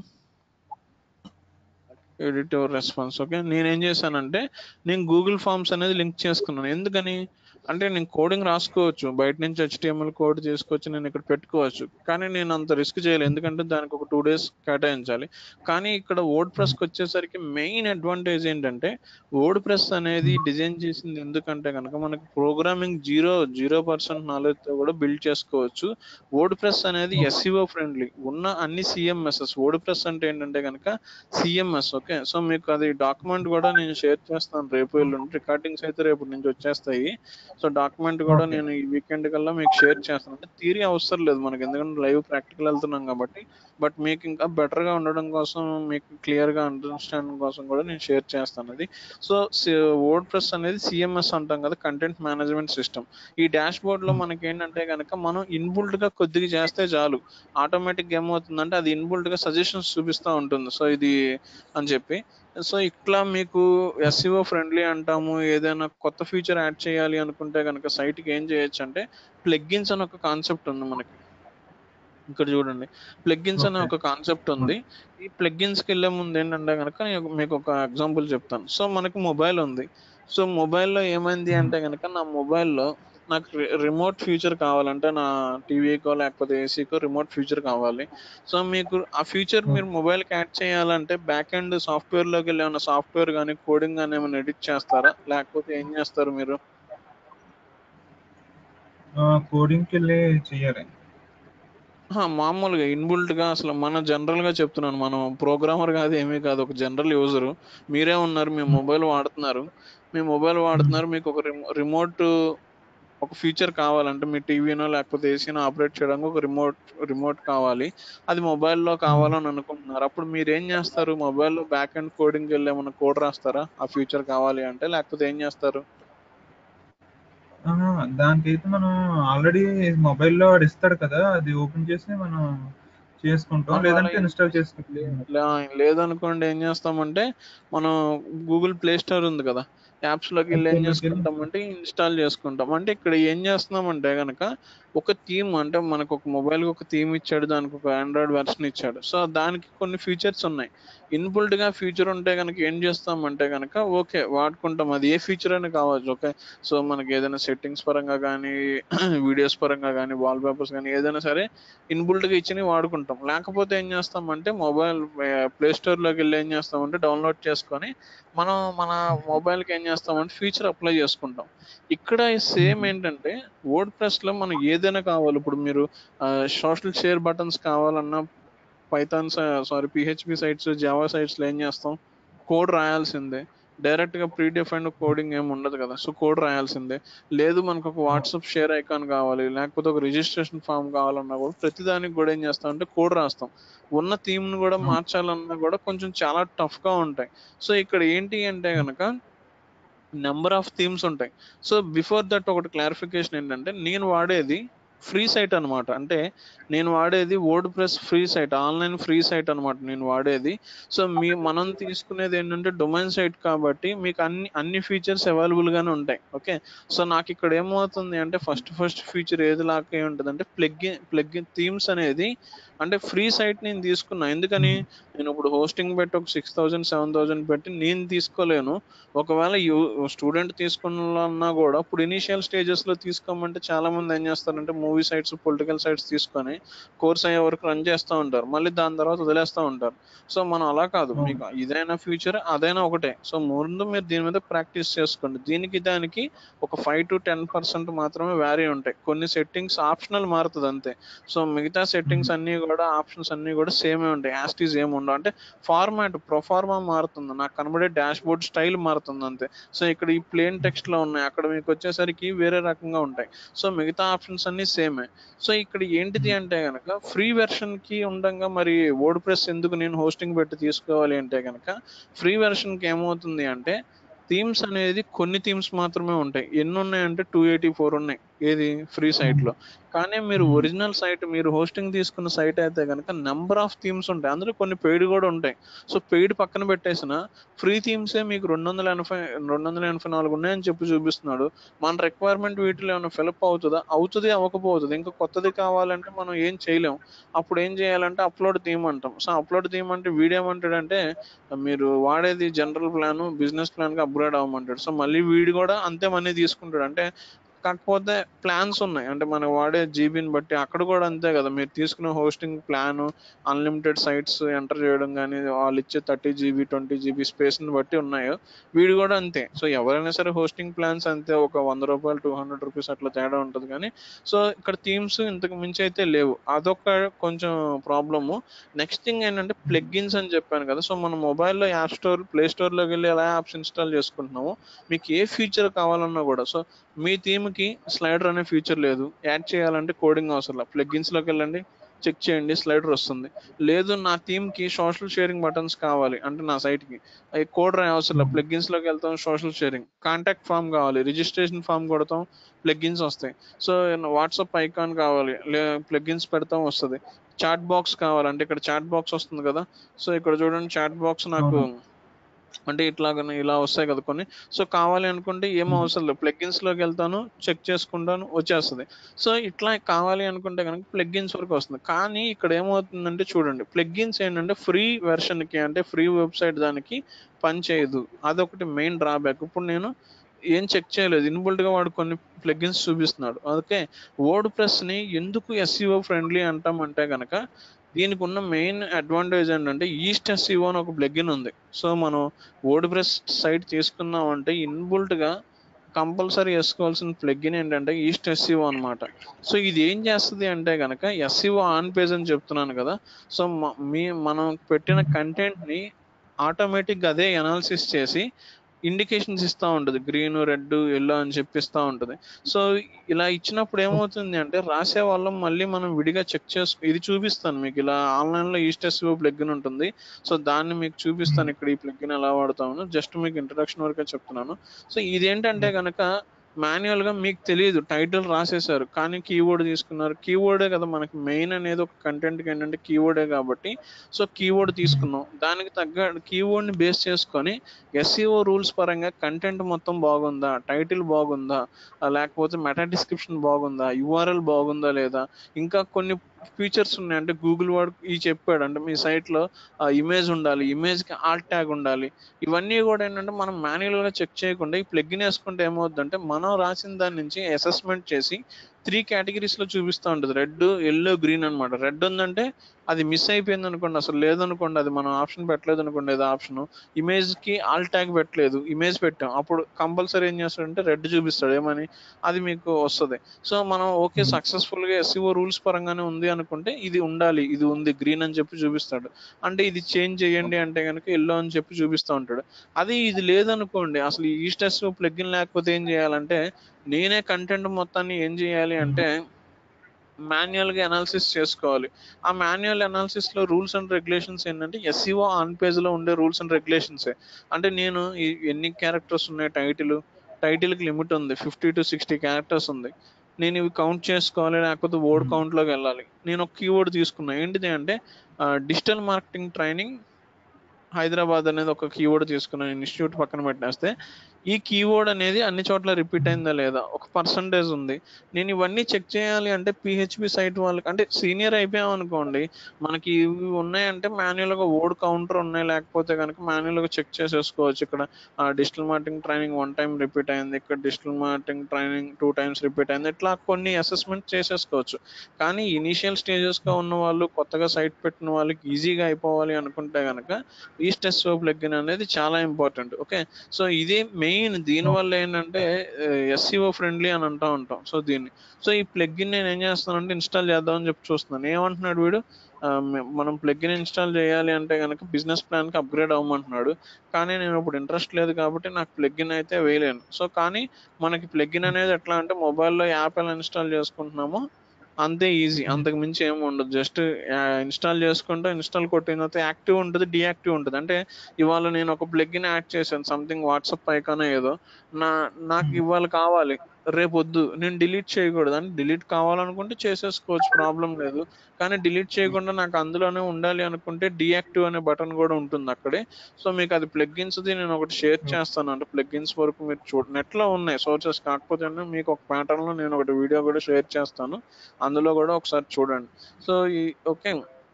ఎడిట్ యువర్ రెస్పాన్స్ ఓకే నేను ఏం చేశానంటే నేను గూగుల్ ఫామ్స్ అనేది లింక్ చేసుకున్నాను ఎందుకని అంటే నేను కోడింగ్ రాసుకోవచ్చు బయట నుంచి హెచ్టిఎంఎల్ కోడ్ తీసుకొచ్చి నేను ఇక్కడ పెట్టుకోవచ్చు కానీ నేను అంత రిస్క్ చేయలేదు ఎందుకంటే దానికి ఒక టూ డేస్ కేటాయించాలి కానీ ఇక్కడ వర్డ్ ప్రెస్కి వచ్చేసరికి మెయిన్ అడ్వాంటేజ్ ఏంటంటే వర్డ్ ప్రెస్ అనేది డిజైన్ చేసింది ఎందుకంటే కనుక మనకి ప్రోగ్రామింగ్ జీరో జీరో పర్సెంట్ నాలెడ్జ్తో కూడా బిల్డ్ చేసుకోవచ్చు వర్డ్ ప్రెస్ అనేది ఎస్ఈఓ ఫ్రెండ్లీ ఉన్న అన్ని సిఎంఎస్ఎస్ వర్డ్ ప్రెస్ అంటే ఏంటంటే కనుక సిఎంఎస్ ఓకే సో మీకు అది డాక్యుమెంట్ కూడా నేను షేర్ చేస్తాను రేపు ఎల్లుండి రికార్డింగ్స్ అయితే రేపు నుంచి వచ్చేస్తాయి సో డాక్యుమెంట్ కూడా Okay. నేను ఈ వీకెండ్ కల్లా మీకు షేర్ చేస్తాను అంటే థియరీ అవసరం లేదు మనకి ఎందుకంటే లైవ్ ప్రాక్టికల్ వెళ్తున్నాం కాబట్టి బట్ మీకు ఇంకా better గా ఉండడం కోసం మీకు క్లియర్ గా అండర్స్టాండింగ్ కోసం కూడా నేను షేర్ చేస్తాను అది సో వర్డ్ ప్రెస్ అనేది సిఎంఎస్ అంటాం కదా కంటెంట్ మేనేజ్మెంట్ సిస్టమ్ ఈ డాష్ బోర్డ్ లో మనకి ఏంటంటే కనుక మనం ఇన్బుల్ట్ గా కొద్దిగా చేస్తే చాలు ఆటోమేటిక్ ఏమవుతుందంటే అది ఇన్బుల్ట్ గా సజెషన్స్ చూపిస్తూ ఉంటుంది సో ఇది అని చెప్పి సో ఇట్లా మీకు ఎస్ఈఓ ఫ్రెండ్లీ అంటాము ఏదైనా కొత్త ఫీచర్ యాడ్ చేయాలి అనుకుంటే కనుక సైట్ కి ఏం చేయొచ్చు అంటే ప్లగ్గిన్స్ అని ఒక కాన్సెప్ట్ ఉంది మనకి ఇక్కడ చూడండి ప్లగ్గిన్స్ అనే Okay. ఒక కాన్సెప్ట్ ఉంది ఈ ప్లగ్గిన్స్ కి వెళ్ళే ముందు ఏంటంటే కనుక నేను మీకు ఒక ఎగ్జాంపుల్ చెప్తాను సో మనకి మొబైల్ ఉంది సో మొబైల్లో ఏమైంది అంటే కనుక నా మొబైల్లో నాకు రిమోట్ ఫీచర్ కావాలంటే నా టీవీకో లేకపోతే ఏసీకో రిమోట్ ఫీచర్ కావాలి సో మీకు ఆ ఫీచర్ మీరు మొబైల్కి యాడ్ చేయాలంటే బ్యాక్ ఎండ్ సాఫ్ట్వేర్లోకి వెళ్ళి ఏమైనా సాఫ్ట్వేర్ కానీ కోడింగ్ కానీ ఏమైనా ఎడిట్ చేస్తారా లేకపోతే ఏం చేస్తారు మీరు కోడింగ్కి వెళ్ళి చెయ్యాలి ఆహా, మామూలుగా ఇన్బుల్ట్ గా అసలు మన జనరల్ గా చెప్తున్నాను మనం ప్రోగ్రామర్ కాదు ఏమీ కాదు ఒక జనరల్ యూజర్ మీరే ఉన్నారు మీ మొబైల్ వాడుతున్నారు మీ మొబైల్ వాడుతున్నారు మీకు ఒక రిమోట్ ఒక ఫీచర్ కావాలంటే మీ టీవీనో లేకపోతే ఏసీనో ఆపరేట్ చేయడానికి ఒక రిమోట్ రిమోట్ కావాలి అది మొబైల్లో కావాలని అనుకుంటున్నారు అప్పుడు మీరు ఏం చేస్తారు మొబైల్లో బ్యాక్ అండ్ కోడింగ్ వెళ్ళి ఏమైనా కోడ్ రాస్తారా ఆ ఫీచర్ కావాలి అంటే లేకపోతే ఏం చేస్తారు ఆహా, దానికైతే మనం ఆల్రెడీ మొబైల్లో వాడు ఇస్తాడు కదా అది ఓపెన్ చేసి మనం చేసుకుంటాం ఒకవేళ లేదంటే ఇన్ ఇన్స్టాల్ కేస్ చేసుకుంటాం లే- లేదనుకోండి ఏం చేస్తామంటే మనం గూగుల్ ప్లే స్టోర్ ఉంది కదా యాప్స్ లోకి వెళ్ళి ఏం అందులోకి వెళ్ళి చేసుకుంటామంటే ఇన్స్టాల్ చేసుకుంటాం అంటే ఇక్కడ ఏం చేస్తున్నామంటే గనక ఒక థీమ్ అంటే మనకు ఒక మొబైల్ కి ఒక థీమ్ ఇచ్చాడు దానికి ఒక ఆండ్రాయిడ్ వెర్షన్ ఇచ్చాడు సో దానికి కొన్ని ఫీచర్స్ ఉన్నాయి ఇన్బుల్ట్ గా ఫీచర్ ఉంటే కనుక ఏం చేస్తామంటే కనుక ఓకే వాడుకుంటాం అది ఏ ఫీచర్ అని కావచ్చు ఓకే సో మనకి ఏదైనా సెట్టింగ్స్ పరంగా కానీ వీడియోస్ పరంగా కానీ వాల్ పేపర్స్ కానీ ఏదైనా సరే ఇన్బుల్ట్ గా ఇచ్చినవి వాడుకుంటాం లేకపోతే ఏం చేస్తామంటే మొబైల్ ప్లే స్టోర్ లోకి వెళ్ళి ఏం చేస్తామంటే డౌన్లోడ్ చేసుకొని మనం మన మొబైల్ కి ఏం చేస్తామంటే ఫీచర్ అప్లై చేసుకుంటాం ఇక్కడ సేమ్ ఏంటంటే వర్డ్ ప్రెస్ లో మనం ఏదైనా కావాలి ఇప్పుడు మీరు సోషల్ షేర్ బటన్స్ కావాలన్నా Python sorry PHP sites Java sites లో ఏం చేస్తాం కోడ్ రాయాల్సిందే డైరెక్ట్ గా ప్రీ డిఫైన్డ్ కోడింగ్ ఏమి ఉండదు కదా సో కోడ్ రాయాల్సిందే లేదు మనకు ఒక వాట్సాప్ షేర్ ఐకాన్ కావాలి లేకపోతే ఒక రిజిస్ట్రేషన్ ఫామ్ కావాలన్నా కూడా ప్రతిదానికి కూడా ఏం చేస్తాం అంటే కోడ్ రాస్తాం ఉన్న థీమ్ ను కూడా మార్చాలన్నా కూడా కొంచెం చాలా టఫ్ గా ఉంటాయి సో ఇక్కడ ఏంటి అంటే గనక నెంబర్ ఆఫ్ థీమ్స్ ఉంటాయి సో బిఫోర్ దట్ ఒకటి క్లారిఫికేషన్ ఏంటంటే నేను వాడేది ఫ్రీ సైట్ అన్నమాట అంటే నేను వాడేది WordPress free site online free site అన్నమాట నేను వాడేది సో మీ మనం తీసుకునేది ఏంటంటే డొమైన్ సైట్ కాబట్టి మీకు అన్ని అన్ని ఫీచర్స్ అవైలబుల్ గానే ఉంటాయి ఓకే సో నాకు ఇక్కడ ఏమవుతుంది అంటే ఫస్ట్ ఫస్ట్ ఫీచర్ ఏది లాక్ అయి ఉంటుంది అంటే ప్లగ్ఇన్ ప్లగ్ఇన్ థీమ్స్ అనేది అంటే ఫ్రీ సైట్ నేను తీసుకున్నా ఎందుకని నేను ఇప్పుడు హోస్టింగ్ పెట్టి ఒక సిక్స్ థౌసండ్ సెవెన్ థౌసండ్ పెట్టి నేను తీసుకోలేను ఒకవేళ స్టూడెంట్ తీసుకున్నా కూడా ఇప్పుడు ఇనీషియల్ స్టేజెస్ లో తీసుకోమంటే చాలా మంది ఏం చేస్తారంటే మూవీ సైట్స్ పొలిటికల్ సైట్స్ తీసుకొని కోర్స్ అయ్యే వరకు రన్ చేస్తూ ఉంటారు మళ్ళీ దాని తర్వాత వదిలేస్తూ ఉంటారు సో మనం అలా కాదు అవును. మీకు ఇదైనా ఫ్యూచర్ అదైనా ఒకటే సో ముందు మీరు దీని మీద ప్రాక్టీస్ చేసుకోండి దీనికి దానికి ఒక ఫైవ్ టు టెన్ పర్సెంట్ మాత్రమే వ్యారీ ఉంటాయి కొన్ని సెట్టింగ్స్ ఆప్షనల్ మారుతుంది అంతే సో మిగతా సెట్టింగ్స్ అన్ని కూడా ఆప్షన్స్ అన్ని కూడా సేమే ఉంటాయి యాస్టీస్ ఏమి ఉండవు అంటే ఫార్మాట్ ప్రొఫార్మా మారుతుంది నాకు కనబడే డాష్ బోర్డ్ స్టైల్ మారుతుంది అంతే సో ఇక్కడ ఈ ప్లేన్ టెక్స్ట్ లో ఉన్నాయి అక్కడ మీకు వచ్చేసరికి వేరే రకంగా ఉంటాయి సో మిగతా ఆప్షన్స్ అన్ని సేమే సో ఇక్కడ ఏంటిది అంటే గనక ఫ్రీ వెర్షన్ కి ఉండగా మరి వర్డ్ ప్రెస్ ఎందుకు నేను హోస్టింగ్ పెట్టి తీసుకోవాలి అంటే గనక ఫ్రీ వెర్షన్ కి ఏమవుతుంది అంటే థీమ్స్ అనేది కొన్ని థీమ్స్ మాత్రమే ఉంటాయి ఎన్ని ఉన్నాయంటే టూ ఎయిటీ ఫోర్ ఉన్నాయి ఏది ఫ్రీ సైట్ లో కానీ మీరు Hmm. ఒరిజినల్ సైట్ మీరు హోస్టింగ్ తీసుకున్న సైట్ అయితే కనుక నెంబర్ ఆఫ్ థీమ్స్ ఉంటాయి అందులో కొన్ని పెయిడ్ కూడా ఉంటాయి సో పెయిడ్ పక్కన పెట్టేసిన ఫ్రీ థీమ్సే మీకు రెండు వందల ఎనభై రెండు వందల ఎనభై నాలుగు ఉన్నాయని చెప్పి చూపిస్తున్నాడు మన రిక్వైర్మెంట్ వీటిలో ఏమైనా ఫిలప్ అవుతుందా అవుతుంది అవ్వకపోతుంది ఇంకా కొత్తది కావాలంటే మనం ఏం చేయలేం అప్పుడు ఏం చేయాలంటే అప్లోడ్ థీమ్ అంటాం సో అప్లోడ్ థీమ్ అంటే వీడేమంటాడంటే మీరు వాడేది జనరల్ ప్లాన్ బిజినెస్ ప్లాన్ కి అప్గ్రేడ్ అవ్వమంటాడు సో మళ్ళీ వీడు కూడా అంతే మనీ తీసుకుంటాడు అంటే కాకపోతే ప్లాన్స్ ఉన్నాయి అంటే మనం వాడే జీబీని బట్టి అక్కడ కూడా అంతే కదా మీరు తీసుకునే hosting plan unlimited sites enter చేయడం కానీ వాళ్ళు ఇచ్చే థర్టీ జీబీ ట్వంటీ జీబీ స్పేస్ని బట్టి ఉన్నాయో వీడు కూడా అంతే సో ఎవరైనా సరే హోస్టింగ్ ప్లాన్స్ అంతే ఒక వంద రూపాయలు టూ హండ్రెడ్ రూపీస్ అట్లా తేడా ఉంటుంది కానీ సో ఇక్కడ థీమ్స్ ఇంతకు మించి అయితే లేవు అదొక కొంచెం ప్రాబ్లము నెక్స్ట్ థింగ్ ఏంటంటే ప్లగ్గిన్స్ అని చెప్పాను కదా సో మన మొబైల్లో యాప్ స్టోర్ ప్లే స్టోర్లోకి వెళ్ళి ఎలా యాప్స్ ఇన్స్టాల్ చేసుకుంటున్నామో మీకు ఏ ఫీచర్ కావాలన్నా కూడా సో మీ థీమ్కి స్లైడర్ అనే ఫీచర్ లేదు యాడ్ చేయాలంటే కోడింగ్ అవసరం లేదు ప్లగ్గిన్స్లోకి వెళ్ళండి చెక్ చేయండి స్లైడర్ వస్తుంది లేదు నా థీమ్కి సోషల్ షేరింగ్ బటన్స్ కావాలి అంటే నా సైట్కి అవి కోడ్ రాయ అవసరం లేదు ప్లగ్గిన్స్లోకి వెళ్తాం సోషల్ షేరింగ్ కాంటాక్ట్ ఫామ్ కావాలి రిజిస్ట్రేషన్ ఫామ్ కొడతాం ప్లగ్గిన్స్ వస్తాయి సో వాట్సాప్ ఐకాన్ కావాలి లే ప్లగ్గిన్స్ పెడతాం వస్తుంది చాట్ బాక్స్ కావాలంటే ఇక్కడ చాట్ బాక్స్ వస్తుంది కదా సో ఇక్కడ చూడండి చాట్ బాక్స్ నాకు అవును. అంటే ఇట్లాగనే ఇలా వస్తాయి కదా కొన్ని సో కావాలి అనుకుంటే ఏం Hmm. అవసరం లేదు ప్లగ్గిన్స్ లోకి వెళ్తాను చెక్ చేసుకుంటాను వచ్చేస్తుంది సో ఇట్లా కావాలి అనుకుంటే కనుక ప్లగ్గిన్స్ వరకు వస్తుంది కానీ ఇక్కడ ఏమవుతుందంటే చూడండి ప్లగ్గిన్స్ ఏంటంటే ఫ్రీ వెర్షన్ కి అంటే ఫ్రీ వెబ్సైట్ దానికి పనిచేయదు అదొకటి మెయిన్ డ్రాబ్యాక్ ఇప్పుడు నేను ఏం చెక్ చేయలేదు ఇన్బుల్ట్ గా వాడు కొన్ని ప్లగ్గిన్స్ చూపిస్తున్నాడు అందుకే వర్డ్ ప్రెస్ ని ఎందుకు ఎస్ఈఓ ఫ్రెండ్లీ అంటాం అంటే గనక దీనికి ఉన్న మెయిన్ అడ్వాంటేజ్ ఏంటంటే ఈస్ట్ ఎస్ఈఓ అని ఒక ప్లగ్గిన్ ఉంది సో మనం వర్డ్ ప్రెస్ సైట్ తీసుకున్నామంటే ఇన్బుల్ట్ గా కంపల్సరీ వేసుకోవాల్సిన ప్లగ్గిన్ ఏంటంటే ఈస్ట్ ఎస్సీఓ అన్నమాట సో ఇది ఏం చేస్తుంది అంటే కనుక ఎస్సీఓ ఆన్ పేజ్ అని చెప్తున్నాను కదా సో మ- మీ మనం పెట్టిన కంటెంట్ ని ఆటోమేటిక్ గా అదే అనాలిసిస్ చేసి ఇండికేషన్స్ ఇస్తూ ఉంటుంది గ్రీన్ రెడ్ ఎల్లో అని చెప్పిస్తూ ఉంటుంది సో ఇలా ఇచ్చినప్పుడు ఏమవుతుంది అంటే రాసే వాళ్ళం మళ్ళీ మనం విడిగా చెక్ చేసుకు ఇది చూపిస్తాను మీకు ఇలా ఆన్లైన్ లో ఈస్ట్ ఎస్ఓ ప్లగ్గిన్ ఉంటుంది సో దాన్ని మీకు చూపిస్తాను ఇక్కడ ఈ ప్లగ్గిన్ ఎలా వాడతామని జస్ట్ మీకు ఇంట్రడక్షన్ వరకే చెప్తున్నాను సో ఇదేంటంటే కనుక మాన్యువల్గా మీకు తెలియదు టైటిల్ రాసేసారు కానీ కీవర్డ్ తీసుకున్నారు కీవర్డే కదా మనకి మెయిన్ అనేది ఒక కంటెంట్కి ఏంటంటే కీవర్డే కాబట్టి సో కీవర్డ్ తీసుకున్నాం దానికి తగ్గ కీవర్డ్ని బేస్ చేసుకొని ఎస్ఈఓ రూల్స్ పరంగా కంటెంట్ మొత్తం బాగుందా టైటిల్ బాగుందా ఆ, లేకపోతే మెటా డిస్క్రిప్షన్ బాగుందా యూఆర్ఎల్ బాగుందా లేదా ఇంకా కొన్ని ఫీచర్స్ ఉన్నాయి అంటే గూగుల్ వాడు ఈ చెప్పాడు అంటే మీ సైట్లో ఇమేజ్ ఉండాలి ఇమేజ్కి ఆల్ట్ ట్యాగ్ ఉండాలి ఇవన్నీ కూడా ఏంటంటే మనం మాన్యువల్గా చెక్ చేయకుండా ఈ ప్లగ్గిన్ వేసుకుంటే ఏమవుతుందంటే మనం రాసిన దాని నుంచి అసెస్మెంట్ చేసి త్రీ కేటగిరీస్లో చూపిస్తూ ఉంటుంది రెడ్ ఎల్లో గ్రీన్ అన్నమాట రెడ్ ఉందంటే అది మిస్ అయిపోయింది అనుకోండి అసలు లేదనుకోండి అది మనం ఆప్షన్ పెట్టలేదు అనుకోండి ఏదో ఆప్షన్ ఇమేజ్కి ఆల్ ట్యాగ్ పెట్టలేదు ఇమేజ్ పెట్టాం అప్పుడు కంపల్సరీ ఏం చేస్తాడంటే రెడ్ చూపిస్తాడు ఏమని అది మీకు వస్తుంది సో మనం ఓకే Hmm. సక్సెస్ఫుల్గా ఎస్ఈఓ రూల్స్ పరంగానే ఉంది అనుకుంటే ఇది ఉండాలి ఇది ఉంది గ్రీన్ అని చెప్పి చూపిస్తాడు అంటే ఇది చేంజ్ చేయండి అంటే కనుక ఎల్లో అని చెప్పి చూపిస్తూ ఉంటాడు అది ఇది లేదనుకోండి అసలు ఈ స్టెస్ ప్లగ్ఇన్ లేకపోతే ఏం చేయాలంటే నేనే కంటెంట్ మొత్తాన్ని ఏం చేయాలి అంటే మాన్యువల్గా అనాలిసిస్ చేసుకోవాలి ఆ మాన్యువల్ అనాలిసిస్లో రూల్స్ అండ్ రెగ్యులేషన్స్ ఏంటంటే ఎస్ఈఓ ఆన్ పేజ్లో ఉండే రూల్స్ అండ్ రెగ్యులేషన్సే అంటే నేను ఈ- ఎన్ని క్యారెక్టర్స్ ఉన్నాయి టైటిల్ టైటిల్కి లిమిట్ ఉంది ఫిఫ్టీ టు సిక్స్టీ క్యారెక్టర్స్ ఉంది నేను ఇవి కౌంట్ చేసుకోవాలి లేకపోతే వర్డ్ Hmm. కౌంట్లోకి వెళ్ళాలి నేను ఒక కీవర్డ్ తీసుకున్నా ఏంటిది అంటే డిజిటల్ మార్కెటింగ్ ట్రైనింగ్ హైదరాబాద్ అనేది ఒక కీవర్డ్ తీసుకున్నాను ఇన్స్టిట్యూట్ పక్కన పెట్టేస్తే ఈ కీవర్డ్ అనేది అన్ని చోట్ల రిపీట్ అయిందా లేదా ఒక పర్సంటేజ్ ఉంది నేను ఇవన్నీ చెక్ చేయాలి అంటే పిహెచ్పి సైట్ వాళ్ళకి అంటే సీనియర్ అయిపోయాం అనుకోండి మనకి ఇవి ఉన్నాయంటే మాన్యువల్గా వర్డ్ కౌంటర్ ఉన్నాయి లేకపోతే కనుక మాన్యువల్గా చెక్ చేసేసుకోవచ్చు ఇక్కడ digital marketing training one time repeat అయింది ఇక్కడ digital marketing training two times repeat అయింది ఇట్లా కొన్ని అసెస్మెంట్ చేసేసుకోవచ్చు కానీ ఇనీషియల్ స్టేజెస్గా ఉన్న వాళ్ళు కొత్తగా సైట్ పెట్టిన వాళ్ళకి ఈజీగా అయిపోవాలి అనుకుంటే కనుక ఈ స్టెస్ ప్లగ్గిన్ అనేది చాలా ఇంపార్టెంట్ ఓకే సో ఇది మెయిన్ దీనివల్ల ఏంటంటే ఎస్సీఓ ఫ్రెండ్లీ అని అంటూ ఉంటాం సో దీన్ని సో ఈ ప్లగ్గిన్ నేను ఏం చేస్తానంటే ఇన్స్టాల్ చేద్దామని చెప్పి చూస్తున్నాను ఏమంటున్నాడు వీడు ఆ, మ- మనం ప్లగ్గిన్ ఇన్స్టాల్ చేయాలి అంటే కనుక బిజినెస్ ప్లాన్కి అప్గ్రేడ్ అవ్వమంటున్నాడు కానీ నేను ఇప్పుడు ఇంట్రెస్ట్ లేదు కాబట్టి నాకు ప్లగ్గిన్ అయితే వేయలేను సో కానీ మనకి ప్లగ్గిన్ అనేది ఎట్లా అంటే మొబైల్లో యాప్ ఎలా ఇన్స్టాల్ చేసుకుంటున్నామో అంతే ఈజీ అంతకు మించి ఏమి ఉండదు జస్ట్ ఇన్స్టాల్ చేసుకుంటే ఇన్స్టాల్ కొట్టిన తర్వాత యాక్టివ్ ఉంటుంది డియాక్టివ్ ఉంటుంది అంటే ఇవాళ నేను ఒక ప్లగ్గిన్ యాడ్ చేశాను సంథింగ్ వాట్సాప్ ఐకాన్ ఏదో నా నాకు Hmm. ఇవాళ కావాలి రేపు వద్దు నేను డిలీట్ చేయకూడదు అంటే డిలీట్ కావాలనుకుంటే చేసేసుకోవచ్చు ప్రాబ్లం లేదు కానీ డిలీట్ చేయకుండా నాకు అందులోనే ఉండాలి అనుకుంటే డియాక్టివ్ అనే బటన్ కూడా ఉంటుంది అక్కడే సో మీకు అది ప్లగ్గిన్స్ది నేను ఒకటి షేర్ Hmm. చేస్తాను అంటే ప్లగ్గిన్స్ వరకు మీరు చూడ నెట్లో ఉన్నాయి సోర్సెస్ కాకపోతే ఏంటంటే మీకు ఒక pattern లో నేను ఒకటి వీడియో కూడా షేర్ చేస్తాను అందులో కూడా ఒకసారి చూడండి సో ఈ ఓకే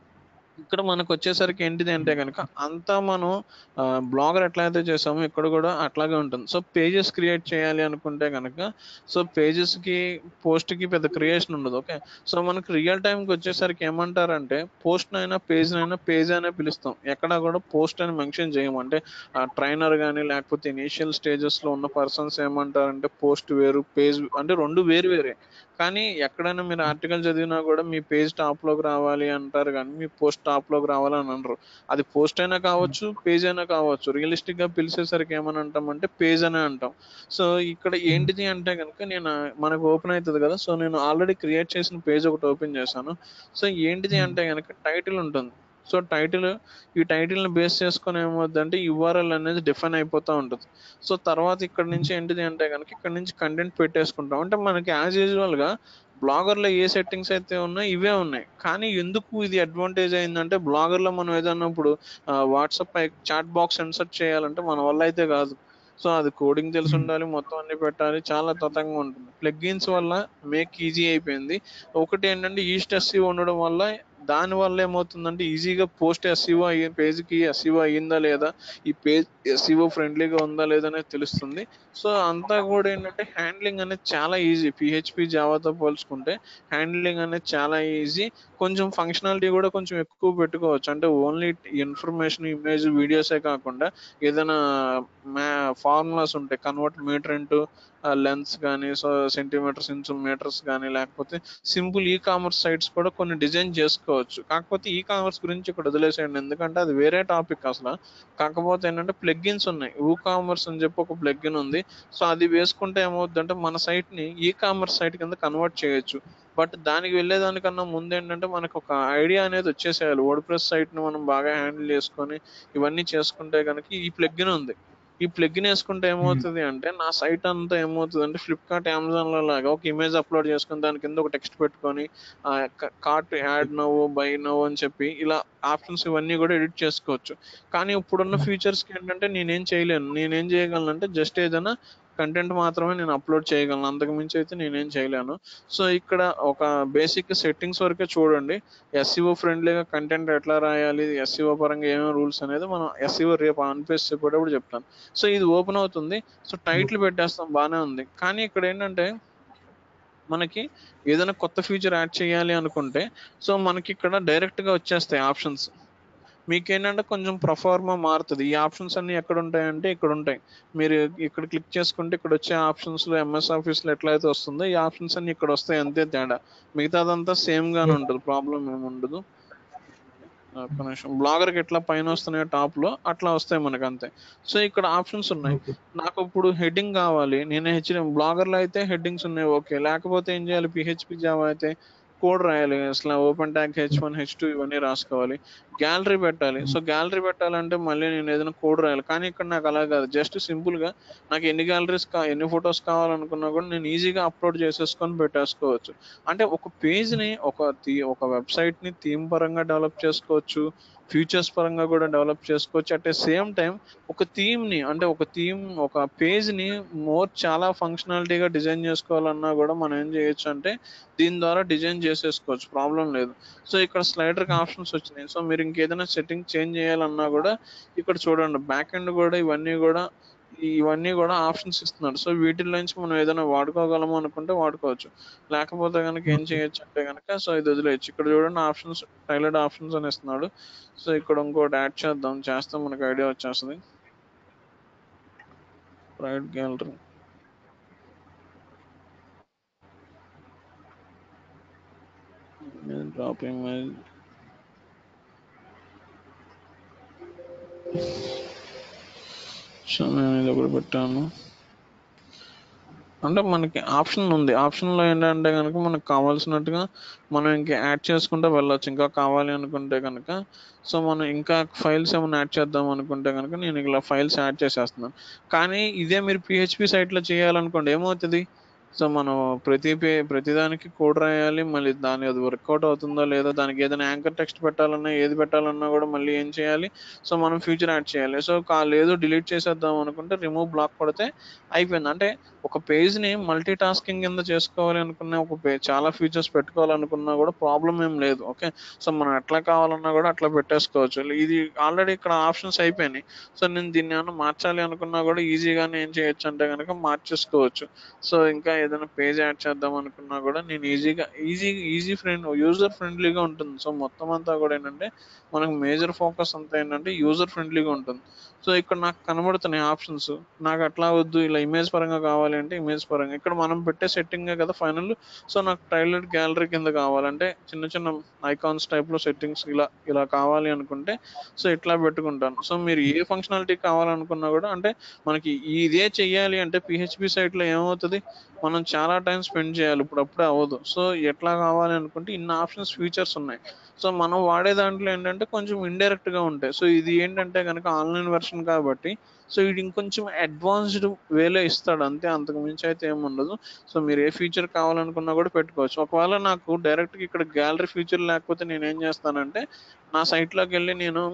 ఇక్కడ మనకు వచ్చేసరికి ఏంటిది అంటే కనుక అంతా మనం బ్లాగర్ ఎట్లయితే చేసామో ఇక్కడ కూడా అట్లాగే ఉంటుంది సో పేజెస్ క్రియేట్ చేయాలి అనుకుంటే కనుక సో పేజెస్కి పోస్ట్కి పెద్ద క్రియేషన్ ఉండదు ఓకే సో మనకి రియల్ టైంకి వచ్చేసరికి ఏమంటారంటే పోస్ట్ అయినా పేజ్ అయినా పేజ్ అనే పిలుస్తాం ఎక్కడ కూడా పోస్ట్ అని మెన్షన్ చేయము అంటే ట్రైనర్ కానీ లేకపోతే ఇనీషియల్ స్టేజెస్లో ఉన్న పర్సన్స్ ఏమంటారంటే పోస్ట్ వేరు పేజ్ అంటే రెండు వేరు వేరే కానీ ఎక్కడైనా మీరు ఆర్టికల్ చదివినా కూడా మీ పేజ్ టాప్లోకి రావాలి అంటారు కానీ మీ పోస్ట్ టాప్లోకి రావాలి అని అనరు అది పోస్ట్ అయినా కావచ్చు పేజ్ అయినా కావచ్చు రియలిస్టిక్ గా పిలిచేసరికి ఏమని అంటామంటే పేజ్ అనే అంటాం సో ఇక్కడ ఏంటిది అంటే కనుక నేను మనకు ఓపెన్ అవుతుంది కదా సో నేను ఆల్రెడీ క్రియేట్ చేసిన పేజ్ ఒకటి ఓపెన్ చేశాను సో ఏంటిది Hmm. అంటే కనుక టైటిల్ ఉంటుంది సో టైటిల్ ఈ టైటిల్ని బేస్ చేసుకొని ఏమవుతుందంటే యూఆర్ఎల్ అనేది డిఫైన్ అయిపోతూ ఉంటుంది సో తర్వాత ఇక్కడ నుంచి ఏంటిది అంటే కనుక ఇక్కడ నుంచి కంటెంట్ పెట్టేసుకుంటాం అంటే మనకి యాజ్ యూజువల్గా బ్లాగర్లో ఏ సెట్టింగ్స్ అయితే ఉన్నాయో ఇవే ఉన్నాయి కానీ ఎందుకు ఇది అడ్వాంటేజ్ అయిందంటే బ్లాగర్లో మనం ఏదన్నా ఇప్పుడు వాట్సాప్ చాట్ బాక్స్ ఇన్సర్ట్ చేయాలంటే మన వల్ల అయితే కాదు సో అది కోడింగ్ తెలిసి Hmm. ఉండాలి మొత్తం అన్ని పెట్టాలి చాలా తతంగా ఉంటుంది ప్లగ్గిన్స్ వల్ల మేక్ ఈజీ అయిపోయింది ఒకటి ఏంటంటే ఈస్ట్ ఎస్సీ ఉండడం వల్ల దాని వల్ల ఏమవుతుందంటే ఈజీగా పోస్ట్ ఎస్సీఓ అయ్యే పేజ్కి ఎస్సీఓ అయ్యిందా లేదా ఈ పేజ్ ఎస్సీఓ ఫ్రెండ్లీగా ఉందా లేదా అనేది తెలుస్తుంది సో అంతా కూడా ఏంటంటే హ్యాండ్లింగ్ అనేది చాలా ఈజీ పిహెచ్పి జావాతో పోల్చుకుంటే హ్యాండ్లింగ్ అనేది చాలా ఈజీ కొంచెం ఫంక్షనాలిటీ కూడా కొంచెం ఎక్కువ పెట్టుకోవచ్చు అంటే ఓన్లీ ఇన్ఫర్మేషన్ ఇమేజ్ వీడియోసే కాకుండా ఏదైనా మ్యా ఫార్ములాస్ ఉంటాయి కన్వర్ట్ మీటర్ ఇంటూ లెన్స్ కానీ సో సెంటీమీటర్స్ ఇంచు మీటర్స్ కానీ లేకపోతే సింపుల్ ఈ కామర్స్ సైట్స్ కూడా కొన్ని డిజైన్ చేసుకోవచ్చు కాకపోతే ఈ కామర్స్ గురించి ఇక్కడ వదిలేసేయండి ఎందుకంటే అది వేరే టాపిక్ అసలు కాకపోతే ఏంటంటే ప్లగ్గిన్స్ ఉన్నాయి ఊ కామర్స్ అని చెప్పి ఒక ప్లగ్గిన్ ఉంది సో అది వేసుకుంటే ఏమవుతుందంటే మన site ని ఈ కామర్స్ సైట్ కింద కన్వర్ట్ చేయొచ్చు బట్ దానికి వెళ్ళేదానికన్నా ముందు ఏంటంటే మనకు ఒక ఐడియా అనేది వచ్చేసేయాలి వర్డ్ ప్రెస్ సైట్ని మనం బాగా హ్యాండిల్ చేసుకొని ఇవన్నీ చేసుకుంటే కనుక ఈ ప్లగ్గిన్ ఉంది ఈ ప్లగ్గిన్ వేసుకుంటే ఏమవుతుంది అంటే నా సైట్ అంతా ఏమవుతుంది అంటే ఫ్లిప్కార్ట్ అమెజాన్ లో లాగా ఒక ఇమేజ్ అప్లోడ్ చేసుకుని దాని కింద ఒక టెక్స్ట్ పెట్టుకొని కార్ట్ యాడ్ నవ్వు బై నవ్వు అని చెప్పి ఇలా ఆప్షన్స్ ఇవన్నీ కూడా ఎడిట్ చేసుకోవచ్చు కానీ ఇప్పుడున్న ఫీచర్స్ కి ఏంటంటే నేనేం చేయలేను నేనేం చేయగలను అంటే జస్ట్ ఏదైనా కంటెంట్ మాత్రమే నేను అప్లోడ్ చేయగలను అంతకు మించి అయితే నేనేం చేయలేను సో ఇక్కడ ఒక బేసిక్ సెట్టింగ్స్ వరకే చూడండి ఎస్సీఓ ఫ్రెండ్లీగా కంటెంట్ ఎట్లా రాయాలి ఎస్సీఓ పరంగా ఏమేమి రూల్స్ అనేది మనం ఎస్సీఓ రేపు ఆన్ పేజ్ చెప్పేటప్పుడు చెప్తాను సో ఇది ఓపెన్ అవుతుంది సో టైటిల్ పెట్టేస్తాం బాగానే ఉంది కానీ ఇక్కడ ఏంటంటే మనకి ఏదైనా కొత్త ఫీచర్ యాడ్ చేయాలి అనుకుంటే సో మనకి ఇక్కడ డైరెక్ట్ గా వచ్చేస్తాయి ఆప్షన్స్ మీకేంటంటే కొంచెం ప్రొఫార్మా మారుతుంది ఈ ఆప్షన్స్ అన్ని ఎక్కడ ఉంటాయంటే ఇక్కడ ఉంటాయి మీరు ఇక్కడ క్లిక్ చేసుకుంటే ఇక్కడ వచ్చే ఆప్షన్స్ లో ఎంఎస్ ఆఫీస్ లో ఎట్లయితే వస్తుందో ఈ ఆప్షన్స్ అన్ని ఇక్కడ వస్తాయి అంతే తేడా మిగతాదంతా సేమ్ గానే ఉంటుంది ప్రాబ్లం ఏమి ఉండదు ఒక్క నిమిషం బ్లాగర్ కి ఎట్లా పైన వస్తున్నాయో టాప్ లో అట్లా వస్తాయి మనకు అంతే సో ఇక్కడ ఆప్షన్స్ ఉన్నాయి ఓకే నాకు ఇప్పుడు హెడ్డింగ్ కావాలి నేను హెచ్ బ్లాగర్ లో అయితే హెడ్డింగ్స్ ఉన్నాయి ఓకే లేకపోతే ఏం చేయాలి పిహెచ్పి జావా అయితే కోడ్ రాయాలి అసలు open tag H one H two ఇవన్నీ రాసుకోవాలి గ్యాలరీ పెట్టాలి సో గ్యాలరీ పెట్టాలంటే మళ్ళీ నేను ఏదైనా కోడ్ రాయాలి కానీ ఇక్కడ నాకు అలా కాదు జస్ట్ సింపుల్ గా నాకు ఎన్ని గ్యాలరీస్ కా ఎన్ని ఫొటోస్ కావాలనుకున్నా కూడా నేను ఈజీగా అప్లోడ్ చేసేసుకొని పెట్టేసుకోవచ్చు అంటే ఒక పేజ్ ని ఒక థీ- ఒక వెబ్సైట్ ని థీమ్ పరంగా డెవలప్ చేసుకోవచ్చు ఫీచర్స్ పరంగా కూడా డెవలప్ చేసుకోవచ్చు అట్ ద సేమ్ టైం ఒక థీమ్ ని అంటే ఒక థీమ్ ఒక పేజ్ ని మోర్ చాలా ఫంక్షనాలిటీగా డిజైన్ చేసుకోవాలన్నా కూడా మనం ఏం చేయొచ్చు అంటే దీని ద్వారా డిజైన్ చేసేసుకోవచ్చు ప్రాబ్లం లేదు సో ఇక్కడ స్లైడర్ కి ఆప్షన్స్ వచ్చినాయి సో మీరు ఇంకేదైనా సెట్టింగ్ చేంజ్ చేయాలన్నా కూడా ఇక్కడ చూడండి బ్యాక్ ఎండ్ కూడా ఇవన్నీ కూడా ఇవన్నీ కూడా ఆప్షన్స్ ఇస్తున్నాడు సో వీటిలో నుంచి మనం ఏదైనా వాడుకోగలము అనుకుంటే వాడుకోవచ్చు లేకపోతే కనుక ఏం చేయొచ్చు అంటే కనుక సో ఇది వదిలేయచ్చు ఇక్కడ చూడండి ఆప్షన్స్ టైలర్డ్ ఆప్షన్స్ అని ఇస్తున్నాడు సో ఇక్కడ ఇంకోటి యాడ్ చేద్దాం చేస్తే మనకు ఐడియా వచ్చేస్తుంది right gallery drop image so నేను ఇది ఒకటి పెట్టాను అంటే మనకి ఆప్షన్ ఉంది ఆప్షన్ లో ఏంటంటే కనుక మనకు కావాల్సినట్టుగా మనం ఇంకా యాడ్ చేసుకుంటూ వెళ్ళొచ్చు ఇంకా కావాలి అనుకుంటే కనుక సో మనం ఇంకా ఫైల్స్ ఏమైనా యాడ్ చేద్దాం అనుకుంటే కనుక నేను ఇలా ఫైల్స్ యాడ్ చేసేస్తున్నాను కానీ ఇదే మీరు పిహెచ్పి సైట్లో చేయాలనుకోండి ఏమవుతుంది సో మనం ప్రతి పే ప్రతిదానికి కోడ్ రాయాలి మళ్ళీ దాని అది వర్కౌట్ అవుతుందో లేదో దానికి ఏదైనా యాంకర్ టెక్స్ట్ పెట్టాలన్నా ఏది పెట్టాలన్నా కూడా మళ్ళీ ఏం చేయాలి సో మనం ఫ్యూచర్ యాడ్ చేయాలి సో కా లేదు డిలీట్ చేసేద్దాం అనుకుంటే రిమూవ్ బ్లాక్ పడితే అయిపోయింది అంటే ఒక పేజ్ ని మల్టీ టాస్కింగ్ కింద చేసుకోవాలి అనుకున్న ఒక పేజ్ చాలా ఫీచర్స్ పెట్టుకోవాలనుకున్నా కూడా ప్రాబ్లం ఏం లేదు ఓకే సో మనం ఎట్లా కావాలన్నా కూడా అట్లా పెట్టేసుకోవచ్చు ఇది ఆల్రెడీ ఇక్కడ ఆప్షన్స్ అయిపోయినాయి సో నేను దీన్ని ఏమైనా మార్చాలి అనుకున్నా కూడా ఈజీగానే ఏం చేయొచ్చు అంటే కనుక మార్చేసుకోవచ్చు సో ఇంకా ఏదైనా పేజ్ యాడ్ చేద్దాం అనుకున్నా కూడా నేను ఈజీగా ఈజీ ఈజీ ఫ్రెండ్ యూజర్ ఫ్రెండ్లీగా ఉంటుంది సో మొత్తం అంతా కూడా ఏంటంటే మనకు మేజర్ ఫోకస్ అంతా ఏంటంటే యూజర్ ఫ్రెండ్లీగా ఉంటుంది సో ఇక్కడ నాకు కనబడుతున్నాయి ఆప్షన్స్ నాకు అట్లా వద్దు ఇలా ఇమేజ్ పరంగా కావాలి అంటే ఇమేజ్ పరంగా ఇక్కడ మనం పెట్టే సెట్టింగ్ కదా ఫైనల్ సో నాకు టైలర్ గ్యాలరీ కింద కావాలంటే చిన్న చిన్న ఐకాన్స్ టైప్ లో సెట్టింగ్స్ ఇలా ఇలా కావాలి అనుకుంటే సో ఇట్లా పెట్టుకుంటాను సో మీరు ఏ ఫంక్షనాలిటీ కావాలనుకున్నా కూడా అంటే మనకి ఇదే చెయ్యాలి అంటే పిహెచ్పి సైట్ లో ఏమవుతుంది మనం చాలా టైం స్పెండ్ చేయాలి ఇప్పుడు అప్పుడే అవ్వదు సో ఎట్లా కావాలి అనుకుంటే ఇన్ని ఆప్షన్స్ ఫీచర్స్ ఉన్నాయి సో మనం వాడే దాంట్లో ఏంటంటే కొంచెం ఇండైరెక్ట్ గా ఉంటాయి సో ఇది ఏంటంటే కనుక ఆన్లైన్ వెర్షన్ కాబట్టి సో ఇది ఇంకొంచెం అడ్వాన్స్డ్ వేలో ఇస్తాడు అంతే అంతకు మించి అయితే ఏమి ఉండదు సో మీరు ఏ ఫీచర్ కావాలనుకున్నా కూడా పెట్టుకోవచ్చు ఒకవేళ నాకు డైరెక్ట్ గా ఇక్కడ గ్యాలరీ ఫీచర్ లేకపోతే నేను ఏం చేస్తానంటే నా సైట్ లోకి వెళ్ళి నేను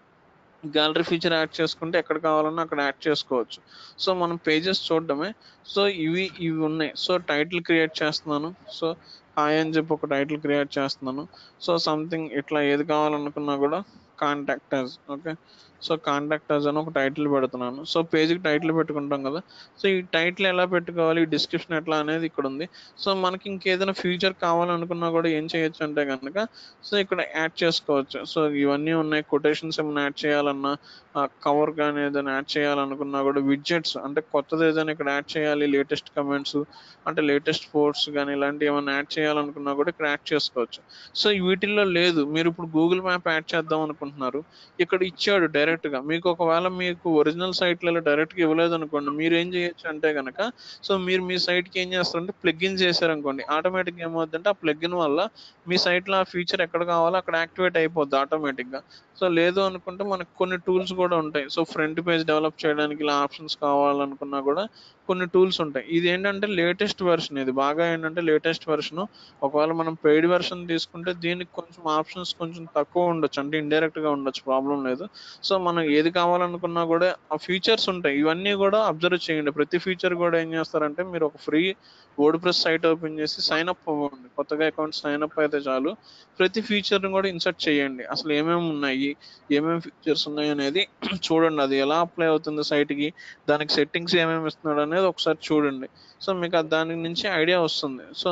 గ్యాలరీ ఫీచర్ యాడ్ చేసుకుంటే ఎక్కడ కావాలన్నా అక్కడ యాడ్ చేసుకోవచ్చు సో మనం పేజెస్ చూడడమే సో ఇవి ఇవి ఉన్నాయి సో టైటిల్ క్రియేట్ చేస్తున్నాను సో హాయ్ అని చెప్పి ఒక టైటిల్ క్రియేట్ చేస్తున్నాను సో సంథింగ్ ఇట్లా ఏది కావాలనుకున్నా కూడా contact us okay so contact us అని ఒక టైటిల్ పెడుతున్నాను సో పేజ్కి టైటిల్ పెట్టుకుంటాం కదా సో ఈ టైటిల్ ఎలా పెట్టుకోవాలి డిస్క్రిప్షన్ ఎట్లా అనేది ఇక్కడ ఉంది సో మనకి ఇంకేదైనా ఫీచర్ కావాలనుకున్నా కూడా ఏం చేయొచ్చు అంటే కనుక సో ఇక్కడ యాడ్ చేసుకోవచ్చు సో ఇవన్నీ ఉన్నాయి కొటేషన్స్ ఏమైనా యాడ్ చేయాలన్నా కవర్ కానీ ఏదైనా యాడ్ చేయాలనుకున్నా కూడా విడ్జెట్స్ అంటే కొత్తది ఏదైనా ఇక్కడ యాడ్ చేయాలి లేటెస్ట్ కమెంట్స్ అంటే లేటెస్ట్ పోస్ట్స్ కానీ ఇలాంటివి ఏమైనా యాడ్ చేయాలనుకున్నా కూడా ఇక్కడ యాడ్ చేసుకోవచ్చు సో వీటిల్లో లేదు మీరు ఇప్పుడు గూగుల్ మ్యాప్ యాడ్ చేద్దాం అనుకుంటున్నారు ఇక్కడ ఇచ్చాడు డైరెక్ట్ డైరెక్ట్ గా మీకు ఒకవేళ మీకు ఒరిజినల్ సైట్లలో డైరెక్ట్ గా ఇవ్వలేదు అనుకోండి మీరు ఏం చేయొచ్చు అంటే కనుక సో మీరు మీ సైట్ కి ఏం చేస్తారంటే ప్లగ్ఇన్ చేశారనుకోండి ఆటోమేటిక్ గా ఏమవుతుందంటే ఆ ప్లగ్ఇన్ వల్ల మీ సైట్ లో ఆ ఫీచర్ ఎక్కడ కావాలో అక్కడ యాక్టివేట్ అయిపోద్ది ఆటోమేటిక్ గా సో లేదు అనుకుంటే మనకు కొన్ని టూల్స్ కూడా ఉంటాయి సో ఫ్రంట్ పేజ్ డెవలప్ చేయడానికి ఇలా ఆప్షన్స్ కావాలనుకున్నా కూడా కొన్ని టూల్స్ ఉంటాయి ఇది ఏంటంటే లేటెస్ట్ వెర్షన్ ఇది బాగా ఏంటంటే లేటెస్ట్ వెర్షన్ ఒకవేళ మనం పెయిడ్ వెర్షన్ తీసుకుంటే దీనికి కొంచెం ఆప్షన్స్ కొంచెం తక్కువ ఉండొచ్చు అంటే ఇండైరెక్ట్ గా ఉండొచ్చు ప్రాబ్లం లేదు సో మనం ఏది కావాలనుకున్నా కూడా ఆ ఫీచర్స్ ఉంటాయి ఇవన్నీ కూడా అబ్జర్వ్ చేయండి ప్రతి ఫీచర్ కూడా ఏం చేస్తారంటే మీరు ఒక free WordPress site open చేసి సైన్ అప్ అవ్వండి కొత్తగా అకౌంట్ సైన్ అప్ అయితే చాలు ప్రతి ఫీచర్ని కూడా ఇన్సర్ట్ చేయండి అసలు ఏమేమి ఉన్నాయి ఏమేమి ఫీచర్స్ ఉన్నాయి అనేది చూడండి అది ఎలా అప్లై అవుతుంది సైట్కి దానికి సెట్టింగ్స్ ఏమేమి ఇస్తున్నాడు అనేది ఒకసారి చూడండి సో మీకు ఆ దాని నుంచి ఐడియా వస్తుంది సో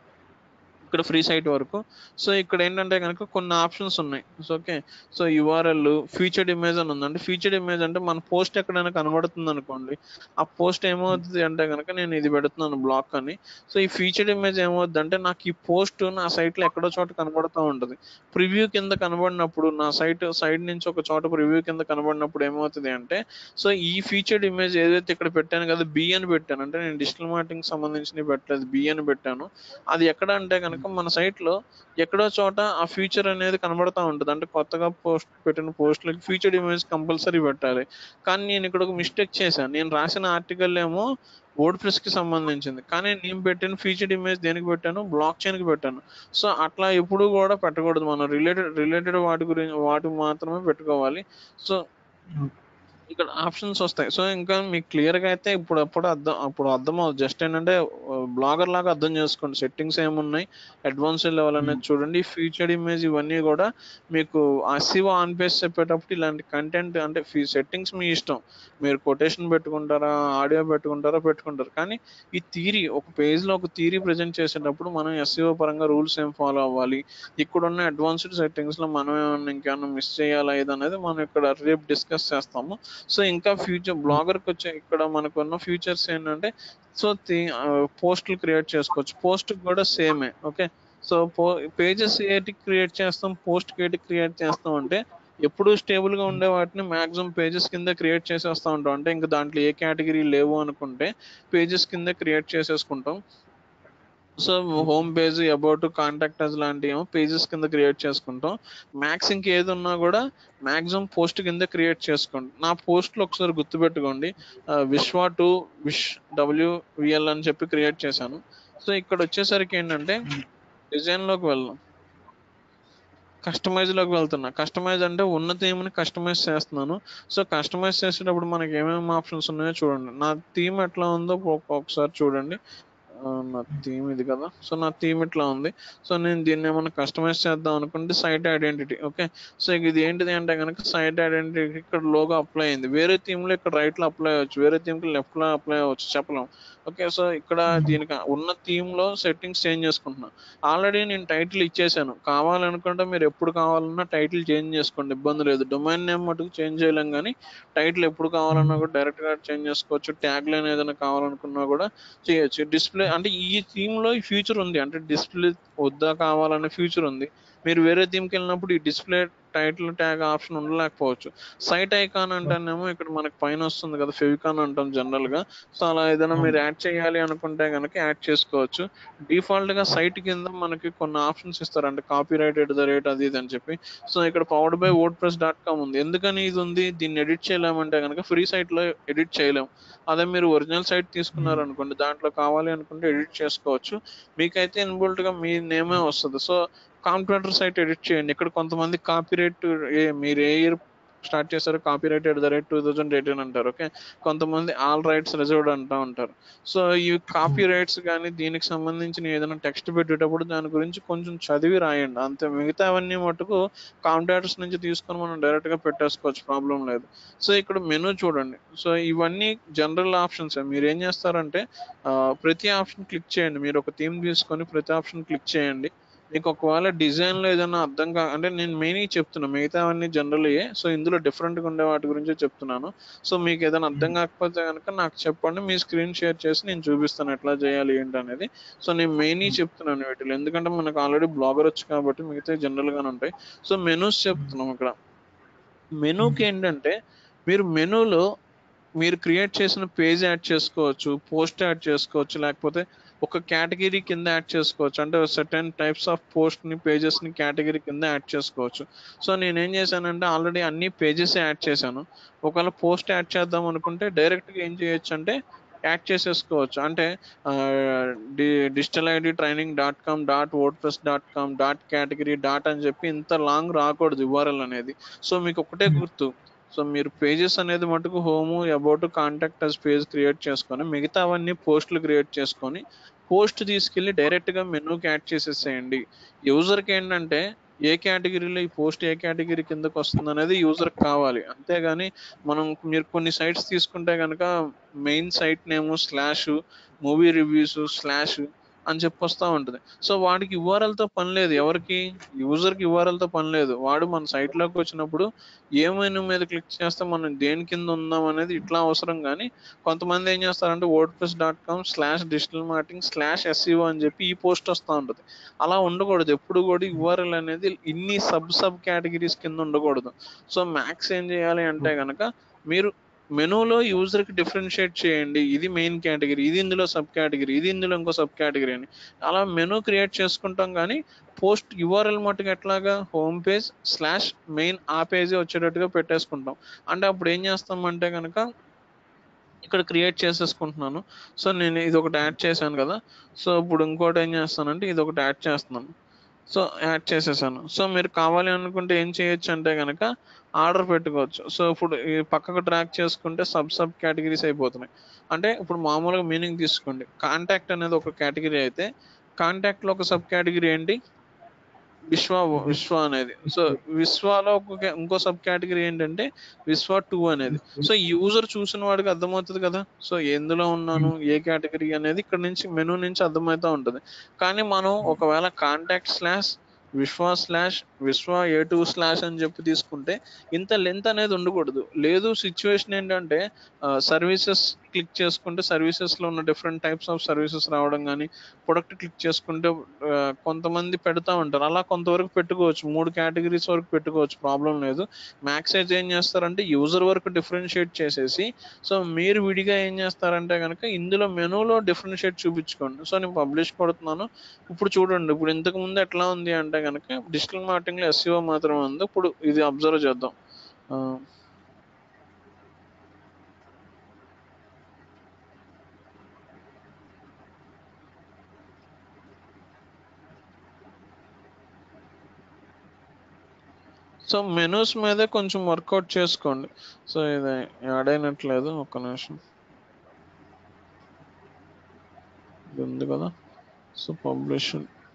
ఇక్కడ ఫ్రీ సైట్ వరకు సో ఇక్కడ ఏంటంటే కనుక కొన్ని ఆప్షన్స్ ఉన్నాయి so okay so URL featured image అని ఉందండి ఫీచర్డ్ ఇమేజ్ అంటే మన పోస్ట్ ఎక్కడైనా కనబడుతుంది అనుకోండి ఆ పోస్ట్ ఏమవుతుంది అంటే కనుక నేను ఇది పెడుతున్నాను బ్లాక్ అని సో ఈ ఫీచర్డ్ ఇమేజ్ ఏమవుద్ది అంటే నాకు ఈ పోస్ట్ నా site లో ఎక్కడో చోట కనబడుతూ ఉంటుంది ప్రివ్యూ కింద కనబడినప్పుడు నా సైట్ సైడ్ నుంచి ఒక చోట ప్రివ్యూ కింద కనబడినప్పుడు ఏమవుతుంది అంటే సో ఈ ఫీచర్డ్ ఇమేజ్ ఏదైతే ఇక్కడ పెట్టాను కదా బి అని పెట్టాను అంటే నేను డిజిటల్ మార్కెటింగ్ సంబంధించి పెట్టలేదు బి అని పెట్టాను అది ఎక్కడ అంటే కనుక మన site లో ఎక్కడో చోట ఆ ఫీచర్ అనేది కనబడతా ఉంటుంది అంటే కొత్తగా పోస్ట్ పెట్టిన పోస్ట్లకి ఫీచర్డ్ ఇమేజ్ కంపల్సరీ పెట్టాలి కానీ నేను ఇక్కడ ఒక మిస్టేక్ చేశాను నేను రాసిన ఆర్టికల్ ఏమో వర్డ్ ప్రెస్ కి సంబంధించింది కానీ నేను పెట్టిన ఫీచర్డ్ ఇమేజ్ దేనికి పెట్టాను బ్లాక్ చైన్ కి పెట్టాను సో అట్లా ఎప్పుడు కూడా పెట్టకూడదు మనం రిలేటెడ్ రిలేటెడ్ వాటి గురించి వాటి మాత్రమే పెట్టుకోవాలి సో ఇక్కడ ఆప్షన్స్ వస్తాయి సో ఇంకా మీకు క్లియర్ గా అయితే ఇప్పుడు అప్పుడు అర్థం అప్పుడు అర్థం అవుతుంది జస్ట్ ఏంటంటే బ్లాగర్ లాగా అర్థం చేసుకోండి సెట్టింగ్స్ ఏమున్నాయి అడ్వాన్స్డ్ లెవెల్ అనేది చూడండి ఫీచర్డ్ ఇమేజ్ ఇవన్నీ కూడా మీకు అసివ్ ఆన్ పేస్ చెప్పేటప్పుడు ఇలాంటి కంటెంట్ అంటే సెట్టింగ్స్ మీ ఇష్టం మీరు కొటేషన్ పెట్టుకుంటారా ఆడియో పెట్టుకుంటారా పెట్టుకుంటారు కానీ ఈ థీరీ ఒక పేజ్ లో ఒక థీరీ ప్రజెంట్ చేసేటప్పుడు మనం ఎస్ఈఓ పరంగా రూల్స్ ఏం ఫాలో అవ్వాలి ఇక్కడ ఉన్న అడ్వాన్స్డ్ సెట్టింగ్స్ లో మనం ఏమన్నా ఇంకేమన్నా మిస్ చేయాలా ఇది అనేది మనం ఇక్కడ రేపు డిస్కస్ చేస్తాము సో ఇంకా ఫ్యూచర్ బ్లాగర్కి వచ్చే ఇక్కడ మనకు ఉన్న ఫ్యూచర్స్ ఏంటంటే సో పోస్టులు క్రియేట్ చేసుకోవచ్చు పోస్ట్ కూడా సేమే ఓకే సో పో పేజెస్ ఏటి క్రియేట్ చేస్తాం పోస్ట్ ఏటి క్రియేట్ చేస్తాం అంటే ఎప్పుడు స్టేబుల్ గా ఉండే వాటిని మాక్సిమం పేజెస్ కింద క్రియేట్ చేసేస్తా ఉంటాం అంటే ఇంకా దాంట్లో ఏ కేటగిరీ లేవు అనుకుంటే పేజెస్ కింద క్రియేట్ చేసేసుకుంటాం so home page about contact us లాంటివి ఏమో పేజెస్ కింద క్రియేట్ చేసుకుంటాం మ్యాక్స్ ఇంకేది ఉన్నా కూడా మాక్సిమం పోస్ట్ కింద క్రియేట్ చేసుకోండి నా పోస్ట్లో ఒకసారి గుర్తుపెట్టుకోండి ఆ, విశ్వ టు విష్ డబ్ల్యూవిఎల్ అని చెప్పి క్రియేట్ చేశాను సో ఇక్కడ వచ్చేసరికి ఏంటంటే డిజైన్ లోకి వెళ్దాం కస్టమైజ్ లోకి వెళ్తున్నా కస్టమైజ్ అంటే ఉన్న థీమ్ని కస్టమైజ్ చేస్తున్నాను సో కస్టమైజ్ చేసేటప్పుడు మనకి ఏమేమి ఆప్షన్స్ ఉన్నాయో చూడండి నా థీమ్ ఎట్లా ఉందో ఒక- ఒకసారి చూడండి ఆ, నా థీమ్ ఇది కదా సో నా థీమ్ ఇట్లా ఉంది సో నేను దీన్ని ఏమైనా కస్టమైజ్ చేద్దాం అనుకుంటే సైట్ ఐడెంటిటీ ఓకే సో ఇది ఏంటిది అంటే కనుక సైట్ ఐడెంటిటీ ఇక్కడ లోగో అప్లై అయింది వేరే థీమ్ లో ఇక్కడ రైట్ లో అప్లై అవ్వచ్చు వేరే థీమ్ కి లెఫ్ట్ లో అప్లై అవ్వచ్చు చెప్పలేం ఓకే సో ఇక్కడ దీనికి ఉన్న థీమ్ లో సెట్టింగ్స్ చేంజ్ చేసుకుంటున్నా ఆల్రెడీ నేను టైటిల్ ఇచ్చేసాను కావాలనుకుంటే మీరు ఎప్పుడు కావాలన్నా టైటిల్ చేంజ్ చేసుకోండి ఇబ్బంది లేదు డొమైన్ నేమ్ మటుకు చేంజ్ చేయలేం కానీ టైటిల్ ఎప్పుడు కావాలన్నా కూడా డైరెక్ట్ గా చేంజ్ చేసుకోవచ్చు ట్యాగ్ లైన్ ఏదైనా కావాలనుకున్నా కూడా చేయొచ్చు డిస్ప్లే అంటే ఈ థీమ్ లో ఈ ఫ్యూచర్ ఉంది అంటే డిస్ప్లే వద్దా కావాలనే ఫ్యూచర్ ఉంది మీరు వేరే థీమ్కి వెళ్ళినప్పుడు ఈ డిస్ప్లే టైటిల్ ట్యాగ్ ఆప్షన్ ఉండలేకపోవచ్చు సైట్ ఐకాన్ అంటేనేమో ఇక్కడ మనకి పైన వస్తుంది కదా ఫెవికాన్ అంటాం జనరల్ గా సో అలా ఏదైనా మీరు యాడ్ చేయాలి అనుకుంటే కనుక యాడ్ చేసుకోవచ్చు డిఫాల్ట్ గా సైట్ కింద మనకి కొన్ని ఆప్షన్స్ ఇస్తారు అంటే copyright at the rate అది ఇది అని చెప్పి సో ఇక్కడ powered by WordPress dot com ఉంది ఎందుకని ఇది ఉంది దీన్ని ఎడిట్ చేయలేమంటే కనుక ఫ్రీ సైట్ లో ఎడిట్ చేయలేం అదే మీరు ఒరిజినల్ సైట్ తీసుకున్నారు అనుకోండి దాంట్లో కావాలి అనుకుంటే ఎడిట్ చేసుకోవచ్చు మీకైతే ఇన్బుల్ట్ గా మీ నేమే వస్తుంది సో కాంప్యూటర్ సైట్ ఎడిట్ చేయండి ఇక్కడ కొంతమంది కాపీ రైట్ మీరు ఏ ఇయర్ స్టార్ట్ చేశారు copyright at the rate two thousand eighteen అంటారు ఓకే కొంతమంది ఆల్ రైట్స్ రిజర్వ్డ్ అంటూ ఉంటారు సో ఈ కాపీ రైట్స్ కానీ దీనికి సంబంధించిన ఏదైనా టెక్స్ట్ పెట్టేటప్పుడు దాని గురించి కొంచెం చదివి రాయండి అంతే మిగతావన్నీ మటుకు కాంటాక్టర్స్ నుంచి తీసుకొని మనం డైరెక్ట్ గా పెట్టేసుకోవచ్చు ప్రాబ్లం లేదు సో ఇక్కడ మెనూ చూడండి సో ఇవన్నీ జనరల్ ఆప్షన్స్ మీరు ఏం చేస్తారంటే ఆ, ప్రతి ఆప్షన్ క్లిక్ చేయండి మీరు ఒక థీమ్ తీసుకొని ప్రతి ఆప్షన్ క్లిక్ చేయండి మీకు ఒకవేళ డిజైన్ లో ఏదైనా అర్థం కా అంటే నేను మెయిన్ చెప్తున్నా మిగతా అన్ని జనరల్ సో ఇందులో డిఫరెంట్ గా ఉండే వాటి గురించి చెప్తున్నాను సో మీకు ఏదైనా అర్థం కాకపోతే కనుక నాకు చెప్పండి మీ స్క్రీన్ షేర్ చేసి నేను చూపిస్తాను ఎట్లా చేయాలి ఏంటి అనేది సో నేను మెయిన్ చెప్తున్నాను వీటిలో ఎందుకంటే మనకు ఆల్రెడీ బ్లాగర్ వచ్చు కాబట్టి మిగతా జనరల్ గానే ఉంటాయి సో మెనూస్ చెప్తున్నాం ఇక్కడ మెనూకి ఏంటంటే మీరు మెనూలో మీరు క్రియేట్ చేసిన పేజ్ యాడ్ చేసుకోవచ్చు పోస్ట్ యాడ్ చేసుకోవచ్చు లేకపోతే ఒక కేటగిరీ కింద యాడ్ చేసుకోవచ్చు అంటే సర్టెన్ టైప్స్ ఆఫ్ పోస్ట్ ని పేజెస్ ని కేటగిరీ కింద యాడ్ చేసుకోవచ్చు సో నేను ఏం చేశానంటే ఆల్రెడీ అన్ని పేజెస్ యాడ్ చేశాను ఒకవేళ పోస్ట్ యాడ్ చేద్దాం అనుకుంటే డైరెక్ట్ గా ఏం చేయొచ్చు అంటే యాడ్ చేసేసుకోవచ్చు అంటే digital ID training dot com dot WordPress dot com dot category dot అని చెప్పి ఇంత లాంగ్ రాకూడదు యుఆర్ఎల్ అనేది సో మీకు ఒకటే గుర్తు సో మీరు పేజెస్ అనేది మటుకు home about contact us page create చేసుకొని మిగతా అవన్నీ పోస్టులు క్రియేట్ చేసుకొని పోస్ట్ తీసుకెళ్ళి డైరెక్ట్గా మెనూకి యాడ్ చేసేసేయండి యూజర్కి ఏంటంటే ఏ కేటగిరీలో ఈ పోస్ట్ ఏ కేటగిరీ కిందకు వస్తుంది అనేది యూజర్కి కావాలి అంతేగాని మనం మీరు కొన్ని సైట్స్ తీసుకుంటే కనుక main site name slash movie reviews slash అని చెప్పి వస్తూ ఉంటుంది సో వాడికి URL తో పని లేదు ఎవరికి యూజర్కి తో పని లేదు వాడు మన site లోకి వచ్చినప్పుడు ఏ మెనూ మీద క్లిక్ చేస్తే మనం దేని కింద ఉందాం అనేది ఇట్లా అవసరం కానీ కొంతమంది ఏం చేస్తారంటే WordPress dot com slash digital marketing slash SEO అని చెప్పి ఈ పోస్ట్ వస్తూ ఉంటుంది అలా ఉండకూడదు ఎప్పుడు కూడా యూఆర్ఎల్ అనేది ఇన్ని సబ్ సబ్ కేటగిరీస్ కింద ఉండకూడదు సో మ్యాక్స్ ఏం చేయాలి అంటే కనుక మీరు మెనూలో యూజర్ కి డిఫరెన్షియేట్ చేయండి ఇది మెయిన్ కేటగిరీ ఇది ఇందులో సబ్ కేటగిరీ ఇది ఇందులో ఇంకో సబ్ కేటగిరీ అని అలా మెనూ క్రియేట్ చేసుకుంటాం కానీ పోస్ట్ యూఆర్ఎల్ మట్టుకు ఎట్లాగా హోమ్ పేజ్ స్లాష్ మెయిన్ ఆ పేజీ వచ్చేటట్టుగా పెట్టేసుకుంటాం అంటే అప్పుడు ఏం చేస్తామంటే కనుక ఇక్కడ క్రియేట్ చేసేసుకుంటున్నాను సో నేను ఇది ఒకటి యాడ్ చేశాను కదా సో ఇప్పుడు ఇంకోటి ఏం చేస్తానంటే ఇది ఒకటి యాడ్ చేస్తున్నాను సో యాడ్ చేసేసాను సో మీరు కావాలి అనుకుంటే ఏం చేయొచ్చు అంటే కనుక ఆర్డర్ పెట్టుకోవచ్చు సో ఇప్పుడు ఈ పక్కకు ట్రాక్ చేసుకుంటే సబ్ సబ్ కేటగిరీస్ అయిపోతున్నాయి అంటే ఇప్పుడు మామూలుగా మీనింగ్ తీసుకోండి కాంటాక్ట్ అనేది ఒక కేటగిరీ అయితే కాంటాక్ట్ లో ఒక సబ్ కేటగిరీ ఏంటి విశ్వ విశ్వ అనేది సో విశ్వాలో ఒక కే- ఇంకో సబ్ కేటగిరీ ఏంటంటే విశ్వ టూ అనేది సో యూజర్ చూసిన వాడికి అర్థమవుతుంది కదా సో ఎందులో ఉన్నాను ఏ కేటగిరీ అనేది ఇక్కడ నుంచి మెనూ నుంచి అర్థమవుతూ ఉంటుంది కానీ మనం ఒకవేళ కాంటాక్ట్ స్లాష్ విశ్వ స్లాష్ విశ్వ ఏ టూ స్లాష్ అని చెప్పి తీసుకుంటే ఇంత లెంత్ అనేది ఉండకూడదు లేదు సిచ్యువేషన్ ఏంటంటే సర్వీసెస్ క్లిక్ చేసుకుంటే services లో ఉన్న డిఫరెంట్ టైప్స్ ఆఫ్ సర్వీసెస్ రావడం కానీ ప్రొడక్ట్ క్లిక్ చేసుకుంటే ఆ, కొంతమంది పెడతా ఉంటారు అలా కొంతవరకు పెట్టుకోవచ్చు మూడు కేటగిరీస్ వరకు పెట్టుకోవచ్చు ప్రాబ్లం లేదు మ్యాక్సైజ్ ఏం చేస్తారంటే యూజర్ వరకు డిఫరెన్షియేట్ చేసేసి సో మీరు విడిగా ఏం చేస్తారంటే కనుక ఇందులో మెనూలో డిఫరెన్షియేట్ చూపించుకోండి సో నేను పబ్లిష్ కొడుతున్నాను ఇప్పుడు చూడండి ఇప్పుడు ఇంతకు ముందు ఎట్లా ఉంది అంటే కనుక డిజిటల్ మార్కెటింగ్ లో ఎస్ఈఓ మాత్రమే ఉంది ఇప్పుడు ఇది అబ్జర్వ్ చేద్దాం ఆ, సో మెనూస్ మీదే కొంచెం వర్కౌట్ చేసుకోండి సో ఇది యాడ్ అయినట్లేదు ఒక్క నిమిషం ఇది ఉంది కదా సో పబ్లిష్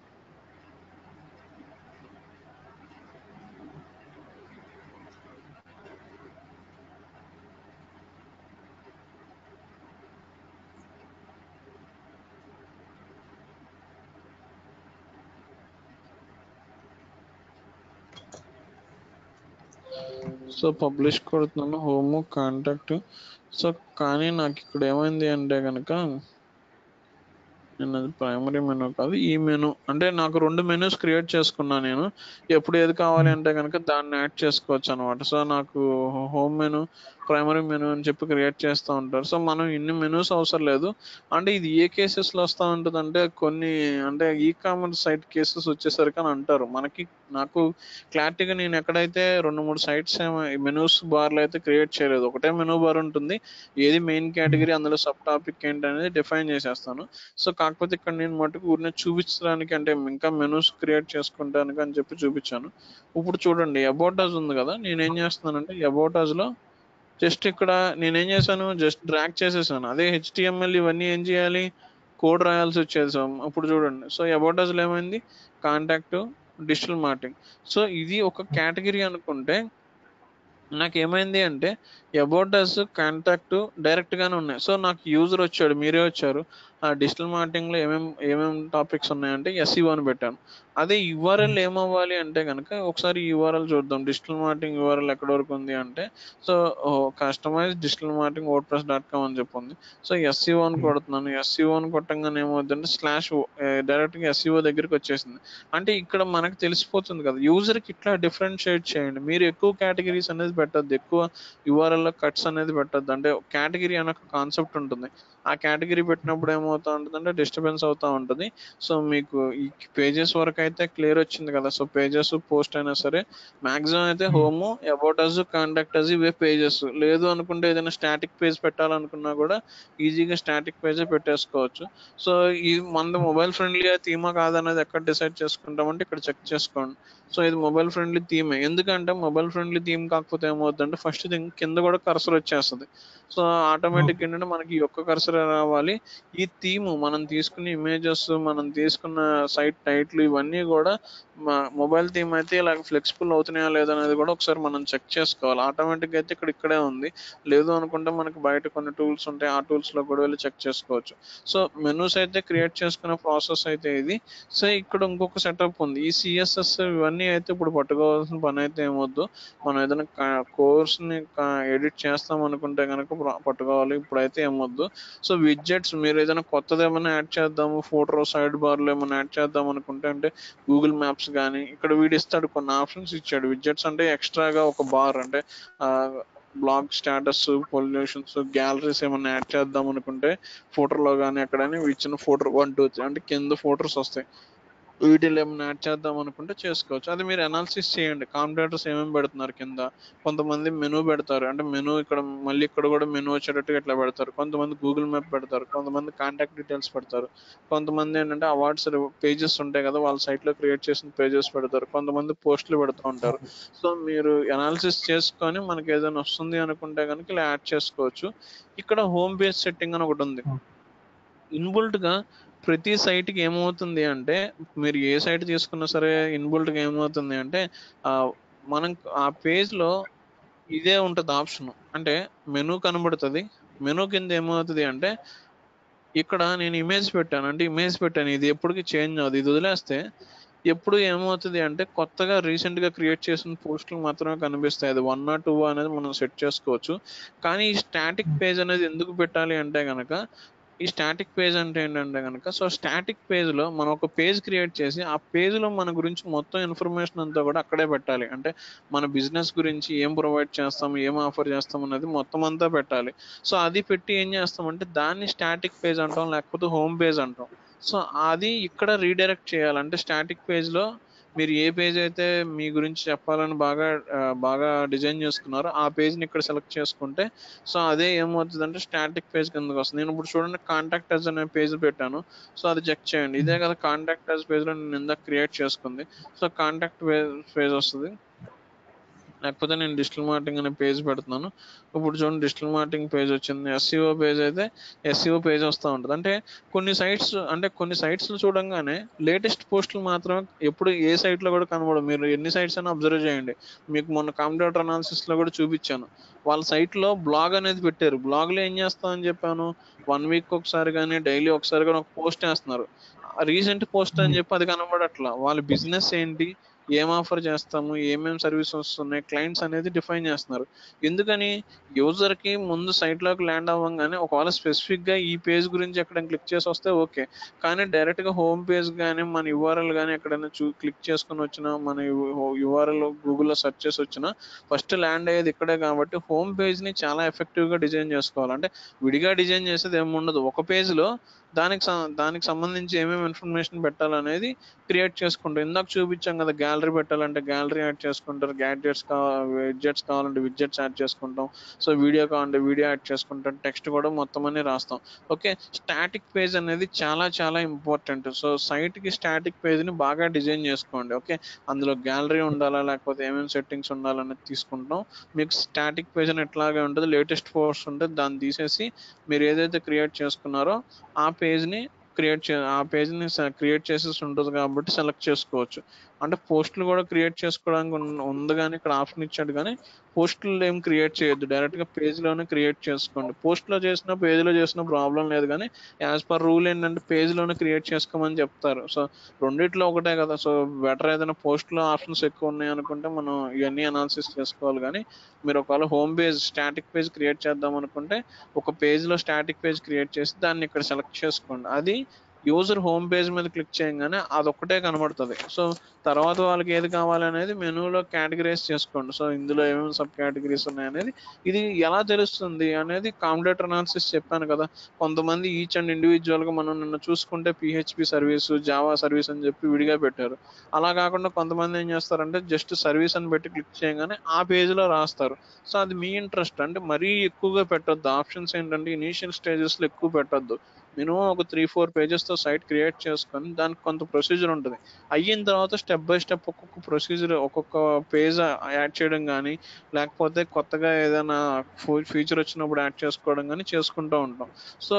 సో పబ్లిష్ కొడుతున్నాను హోమ్ కాంటాక్ట్ సో కానీ నాకు ఇక్కడ ఏమైంది అంటే కనుక నేను అది ప్రైమరీ మెనూ కాదు ఈ మెనూ అంటే నాకు రెండు మెనూస్ క్రియేట్ చేసుకున్నా నేను ఎప్పుడు ఏది కావాలి అంటే కనుక దాన్ని యాడ్ చేసుకోవచ్చు అనమాట సో నాకు హోమ్ మెనూ ప్రైమరీ మెనూ అని చెప్పి క్రియేట్ చేస్తూ ఉంటారు సో మనం ఇన్ని మెనూస్ అవసరం లేదు అంటే ఇది ఏ cases లో వస్తూ ఉంటుంది అంటే కొన్ని అంటే ఈ కామర్స్ సైట్ కేసెస్ వచ్చేసరికి అని అంటారు మనకి నాకు క్లారిటీగా నేను ఎక్కడైతే రెండు మూడు సైట్స్ మెనూస్ బార్లు అయితే క్రియేట్ చేయలేదు ఒకటే మెనూ బార్ ఉంటుంది ఏది మెయిన్ కేటగిరీ అందులో సబ్ టాపిక్ ఏంటి అనేది డిఫైన్ చేసేస్తాను సో కాకపోతే ఇక్కడ నేను మటుకు ఊరిని చూపించడానికి అంటే ఇంకా మెనూస్ క్రియేట్ చేసుకుంటానికి అని చెప్పి చూపించాను ఇప్పుడు చూడండి అబౌటాజ్ ఉంది కదా నేను ఏం చేస్తున్నానంటే అబౌటాజ్ లో జస్ట్ ఇక్కడ నేనేం చేశాను జస్ట్ డ్రాగ్ చేసేసాను అదే హెచ్టిఎంఎల్ ఇవన్నీ ఏం చేయాలి కోడ్ రాయాల్సి వచ్చేది సో అప్పుడు చూడండి సో అబౌటాజ్ లో ఏమైంది కాంటాక్ట్ డిజిటల్ మార్కెటింగ్ సో ఇది ఒక కేటగిరీ అనుకుంటే నాకు ఏమైంది అంటే అబౌట్ అస్ కాంటాక్ట్ డైరెక్ట్ గానే ఉన్నాయి సో నాకు యూజర్ వచ్చాడు మీరే వచ్చారు ఆ డిజిటల్ మార్కెటింగ్ లో ఏమేం ఏమేం టాపిక్స్ ఉన్నాయంటే ఎస్ఈఓ అని పెట్టాను అదే యుఆర్ఎల్ ఏమవ్వాలి అంటే కనుక ఒకసారి యుఆర్ఎల్ చూద్దాం డిజిటల్ మార్కెటింగ్ యుఆర్ఎల్ ఎక్కడ వరకు ఉంది అంటే so customize digital marketing WordPress dot com అని చెప్పి ఉంది సో ఎస్సీఓ అని కొడుతున్నాను ఎస్సీఓ అని కొట్టంగానే ఏమవుతుందంటే స్లాష్ డైరెక్ట్ గా ఎస్సీఓ దగ్గరికి వచ్చేసింది అంటే ఇక్కడ మనకు తెలిసిపోతుంది కదా యూజర్ కి ఇట్లా డిఫరెన్షియేట్ చేయండి మీరు ఎక్కువ కేటగిరీస్ అనేది పెట్టద్దు ఎక్కువ యూఆర్ఎల్ కట్స్ అనేది పెట్టద్దు అంటే కేటగిరీ అనే ఒక కాన్సెప్ట్ ఉంటుంది ఆ కేటగిరీ పెట్టినప్పుడు ఏమవుతా ఉంటుందంటే డిస్టర్బెన్స్ అవుతా ఉంటుంది సో మీకు ఈ పేజెస్ వరకు అయితే క్లియర్ వచ్చింది కదా సో పేజెస్ పోస్ట్ అయినా సరే మాక్సిమం అయితే home about us contact us ఇవే పేజెస్ లేదు అనుకుంటే ఏదైనా స్టాటిక్ పేజ్ పెట్టాలనుకున్నా కూడా ఈజీగా స్టాటిక్ పేజే పెట్టేసుకోవచ్చు సో ఈ మన మొబైల్ ఫ్రెండ్లీ థీమా కాదనేది ఎక్కడ డిసైడ్ చేసుకుంటామంటే ఇక్కడ చెక్ చేసుకోండి సో ఇది మొబైల్ ఫ్రెండ్లీ థీమే ఎందుకంటే మొబైల్ ఫ్రెండ్లీ థీమ్ కాకపోతే ఏమవుతుందంటే ఫస్ట్ థింగ్ కింద కూడా కర్సర్ వచ్చేస్తుంది సో ఆటోమేటిక్ ఏంటంటే మనకి ఈ ఒక్క కర్సర్ రావాలి ఈ థీమ్ మనం తీసుకున్న ఇమేజెస్ మనం తీసుకున్న సైట్ టైట్లు ఇవన్నీ కూడా మొబైల్ థీమ్ అయితే ఇలా ఫ్లెక్సిబుల్ అవుతున్నాయా లేదా అనేది కూడా ఒకసారి మనం చెక్ చేసుకోవాలి ఆటోమేటిక్ అయితే ఇక్కడ ఇక్కడే ఉంది లేదు అనుకుంటే మనకి బయట కొన్ని టూల్స్ ఉంటాయి ఆ టూల్స్ లో కూడా వెళ్ళి చెక్ చేసుకోవచ్చు సో మెనూస్ అయితే క్రియేట్ చేసుకునే ప్రాసెస్ అయితే ఇది సో ఇక్కడ ఇంకొక సెటప్ ఉంది ఈ సిఎస్ఎస్ ఇవన్నీ అయితే ఇప్పుడు పట్టుకోవాల్సిన పని అయితే ఏమొద్దు మనం ఏదైనా కోర్స్ ని ఎడిట్ చేస్తాం అనుకుంటే కనుక పట్టుకోవాలి ఇప్పుడైతే ఏమొద్దు సో విడ్జెట్స్ మీరు ఏదైనా కొత్తది ఏమైనా యాడ్ చేద్దాము ఫోటో సైడ్ బార్ లో ఏమైనా యాడ్ చేద్దాం అనుకుంటే అంటే గూగుల్ మ్యాప్స్ కానీ ఇక్కడ వీడు ఇస్తాడు కొన్ని ఆప్షన్స్ ఇచ్చాడు విడ్జెట్స్ అంటే ఎక్స్ట్రాగా ఒక బార్ అంటే బ్లాగ్ స్టేటస్ పొల్యూషన్స్ గ్యాలరీస్ ఏమైనా యాడ్ చేద్దాం అనుకుంటే ఫోటోలో కానీ ఎక్కడైనా ఇచ్చిన ఫోటో వన్ టూ త్రీ అంటే కింద ఫోటోస్ వస్తాయి వీటిలో ఏమైనా యాడ్ చేద్దాం అనుకుంటే చేసుకోవచ్చు అది మీరు అనాలిసిస్ చేయండి కాంపిటేటర్స్ ఏమేమి పెడుతున్నారు కింద కొంతమంది మెనూ పెడతారు అంటే మెనూ ఇక్కడ మళ్ళీ ఇక్కడ కూడా మెనూ వచ్చేటట్టుగా ఇట్లా పెడతారు కొంతమంది గూగుల్ మ్యాప్ పెడతారు కొంతమంది కాంటాక్ట్ డీటెయిల్స్ పెడతారు కొంతమంది ఏంటంటే అవార్డ్స్ పేజెస్ ఉంటాయి కదా వాళ్ళ సైట్ లో క్రియేట్ చేసిన పేజెస్ పెడతారు కొంతమంది పోస్టులు పెడుతూ ఉంటారు సో మీరు అనాలిసిస్ చేసుకొని మనకి ఏదైనా వస్తుంది అనుకుంటే కనుక ఇలా యాడ్ చేసుకోవచ్చు ఇక్కడ హోమ్ పేజ్ సెట్టింగ్ అని ఒకటి ఉంది ఇన్బుల్ట్ గా ప్రతి సైట్ కి ఏమవుతుంది అంటే మీరు ఏ సైట్ తీసుకున్నా సరే ఇన్బుల్ట్ గా ఏమవుతుంది అంటే ఆ మనం ఆ పేజ్ లో ఇదే ఉంటుంది ఆప్షన్ అంటే మెనూ కనబడుతుంది మెనూ కింద ఏమవుతుంది అంటే ఇక్కడ నేను ఇమేజ్ పెట్టాను అంటే ఇమేజ్ పెట్టాను ఇది ఎప్పటికి చేంజ్ అవ్వదు ఇది వదిలేస్తే ఎప్పుడు ఏమవుతుంది అంటే కొత్తగా రీసెంట్ గా క్రియేట్ చేసిన పోస్టులు మాత్రమే కనిపిస్తాయి అది వన్ నాట్ టూ అనేది మనం సెట్ చేసుకోవచ్చు కానీ ఈ స్టాటిక్ పేజ్ అనేది ఎందుకు పెట్టాలి అంటే గనక ఈ స్టాటిక్ పేజ్ అంటే ఏంటంటే కనుక సో స్టాటిక్ పేజ్ లో మనం ఒక పేజ్ క్రియేట్ చేసి ఆ పేజ్ లో మన గురించి మొత్తం ఇన్ఫర్మేషన్ అంతా కూడా అక్కడే పెట్టాలి అంటే మన బిజినెస్ గురించి ఏం ప్రొవైడ్ చేస్తాం ఏం ఆఫర్ చేస్తాం అనేది మొత్తం అంతా పెట్టాలి సో అది పెట్టి ఏం చేస్తామంటే దాన్ని స్టాటిక్ పేజ్ అంటాం లేకపోతే హోమ్ పేజ్ అంటాం సో అది ఇక్కడ రీడైరెక్ట్ చేయాలి అంటే స్టాటిక్ పేజ్ లో మీరు ఏ పేజ్ అయితే మీ గురించి చెప్పాలని బాగా ఆ, బాగా డిజైన్ చేసుకున్నారో ఆ పేజ్ని ఇక్కడ సెలెక్ట్ చేసుకుంటే సో అదే ఏమవుతుందంటే స్టాటిక్ పేజ్ కిందకి వస్తుంది నేను ఇప్పుడు చూడండి కాంటాక్ట్ అస్ అనే పేజ్ పెట్టాను సో అది చెక్ చేయండి ఇదే కదా కాంటాక్ట్ అస్ పేజ్ లో నేను ఇందాక క్రియేట్ చేసుకుంది సో కాంటాక్ట్ పేజ్ వస్తుంది లేకపోతే నేను డిజిటల్ మార్కెటింగ్ అనే పేజ్ పెడుతున్నాను ఇప్పుడు చూడండి డిజిటల్ మార్కెటింగ్ పేజ్ వచ్చింది ఎస్సీఓ పేజ్ అయితే ఎస్సీఓ పేజ్ వస్తూ ఉంటుంది అంటే కొన్ని సైట్స్ అంటే కొన్ని sites లో చూడంగానే లేటెస్ట్ పోస్టులు మాత్రమే ఎప్పుడు ఏ site లో కూడా కనబడవు మీరు ఎన్ని సైట్స్ అయినా అబ్జర్వ్ చేయండి మీకు మొన్న కంప్యూటర్ అనాలిసిస్ లో కూడా చూపించాను వాళ్ళ site లో బ్లాగ్ అనేది పెట్టారు బ్లాగ్ లో ఏం చేస్తామని చెప్పాను వన్ వీక్ ఒకసారి కానీ డైలీ ఒకసారి కానీ ఒక పోస్ట్ వేస్తున్నారు రీసెంట్ పోస్ట్ అని చెప్పి అది కనబడట్లా వాళ్ళ బిజినెస్ ఏంటి ఏం ఆఫర్ చేస్తాము ఏమేం సర్వీసెస్ వస్తున్నాయి క్లయింట్స్ అనేది డిఫైన్ చేస్తున్నారు ఎందుకని యూజర్ కి ముందు సైట్ లోకి ల్యాండ్ అవ్వగానే ఒకవేళ స్పెసిఫిక్ గా ఈ పేజ్ గురించి ఎక్కడ క్లిక్ చేసి వస్తే ఓకే కానీ డైరెక్ట్ గా హోమ్ పేజ్ కానీ మన యుఆర్ఎల్ కానీ ఎక్కడైనా చూ క్లిక్ చేసుకుని వచ్చినా మన యుఆర్ఎల్ గూగుల్లో సెర్చ్ చేసి వచ్చినా ఫస్ట్ ల్యాండ్ అయ్యేది ఇక్కడే కాబట్టి హోమ్ పేజ్ ని చాలా ఎఫెక్టివ్ గా డిజైన్ చేసుకోవాలి అంటే విడిగా డిజైన్ చేసేది ఏమి ఉండదు ఒక పేజ్ లో దానికి సం- దానికి సంబంధించి ఏమేమి ఇన్ఫర్మేషన్ పెట్టాలనేది క్రియేట్ చేసుకుంటాం ఇందాక చూపించాం కదా గ్యాలరీ పెట్టాలంటే గ్యాలరీ యాడ్ చేసుకుంటారు గ్యాడ్జెట్స్ విడ్జెట్స్ కావాలంటే విడ్జెట్స్ యాడ్ చేసుకుంటాం సో వీడియో కావాలంటే వీడియో యాడ్ చేసుకుంటాం టెక్స్ట్ కూడా మొత్తం అన్ని రాస్తాం ఓకే స్టాటిక్ పేజ్ అనేది చాలా చాలా ఇంపార్టెంట్ సో సైట్ కి స్టాటిక్ పేజ్ ని బాగా డిజైన్ చేసుకోండి ఓకే అందులో గ్యాలరీ ఉండాలా లేకపోతే ఏమేమి సెట్టింగ్స్ ఉండాలనేది తీసుకుంటాం మీకు స్టాటిక్ పేజ్ అని ఎట్లాగే ఉంటుంది లేటెస్ట్ పోస్ట్ ఉంటే దాన్ని తీసేసి మీరు ఏదైతే క్రియేట్ చేసుకున్నారో ఆ పేజ్ని క్రియేట్ చే ఆ పేజ్ని క్రియేట్ చేసేసి ఉంటుంది కాబట్టి సెలెక్ట్ చేసుకోవచ్చు అంటే పోస్టులు కూడా క్రియేట్ చేసుకోవడానికి ఉన్- ఉంది కానీ ఇక్కడ ఆప్షన్ ఇచ్చాడు కానీ పోస్టులు ఏం క్రియేట్ చేయొద్దు డైరెక్ట్ గా పేజ్ లోనే క్రియేట్ చేసుకోండి పోస్ట్ లో చేసిన పేజ్ లో చేసిన ప్రాబ్లం లేదు కానీ యాజ్ పర్ రూల్ ఏంటంటే పేజ్ లోనే క్రియేట్ చేసుకోమని చెప్తారు సో రెండిట్లో ఒకటే కదా సో బెటర్ ఏదైనా పోస్ట్ లో ఆప్షన్స్ ఎక్కువ ఉన్నాయి అనుకుంటే మనం ఇవన్నీ అనాలిసిస్ చేసుకోవాలి కానీ మీరు ఒకవేళ home page static page create చేద్దాం అనుకుంటే ఒక పేజ్ లో స్టాటిక్ పేజ్ క్రియేట్ చేసి దాన్ని ఇక్కడ సెలెక్ట్ చేసుకోండి అది యూజర్ హోమ్ పేజ్ మీద క్లిక్ చేయగానే అదొక్కటే కనబడుతుంది సో తర్వాత వాళ్ళకి ఏది కావాలనేది మెనూలో కేటగిరైజ్ చేసుకోండి సో ఇందులో ఏమేమి సబ్ కేటగిరీస్ ఉన్నాయి అనేది ఇది ఎలా తెలుస్తుంది అనేది కాంపిటేటర్ అనాలిసిస్ చెప్పాను కదా కొంతమంది ఈచ్ అండ్ ఇండివిజువల్ గా మనం నిన్న చూసుకుంటే పిహెచ్పి సర్వీస్ జావా సర్వీస్ అని చెప్పి విడిగా పెట్టారు అలా కాకుండా కొంతమంది ఏం చేస్తారంటే జస్ట్ సర్వీస్ అని పెట్టి క్లిక్ చేయగానే ఆ పేజ్ లో రాస్తారు సో అది మీ ఇంట్రెస్ట్ అంటే మరీ ఎక్కువగా పెట్టొద్దు ఆప్షన్స్ ఏంటంటే ఇనీషియల్ స్టేజెస్ లో ఎక్కువ పెట్టొద్దు మినిమం ఒక త్రీ ఫోర్ పేజెస్ తో సైట్ క్రియేట్ చేసుకొని దానికి కొంత ప్రొసీజర్ ఉంటుంది అయిన తర్వాత స్టెప్ బై స్టెప్ ఒక్కొక్క ప్రొసీజర్ ఒక్కొక్క పేజ్ యాడ్ చేయడం కానీ లేకపోతే కొత్తగా ఏదైనా ఫీచర్ వచ్చినప్పుడు యాడ్ చేసుకోవడం కానీ చేసుకుంటూ ఉంటాం సో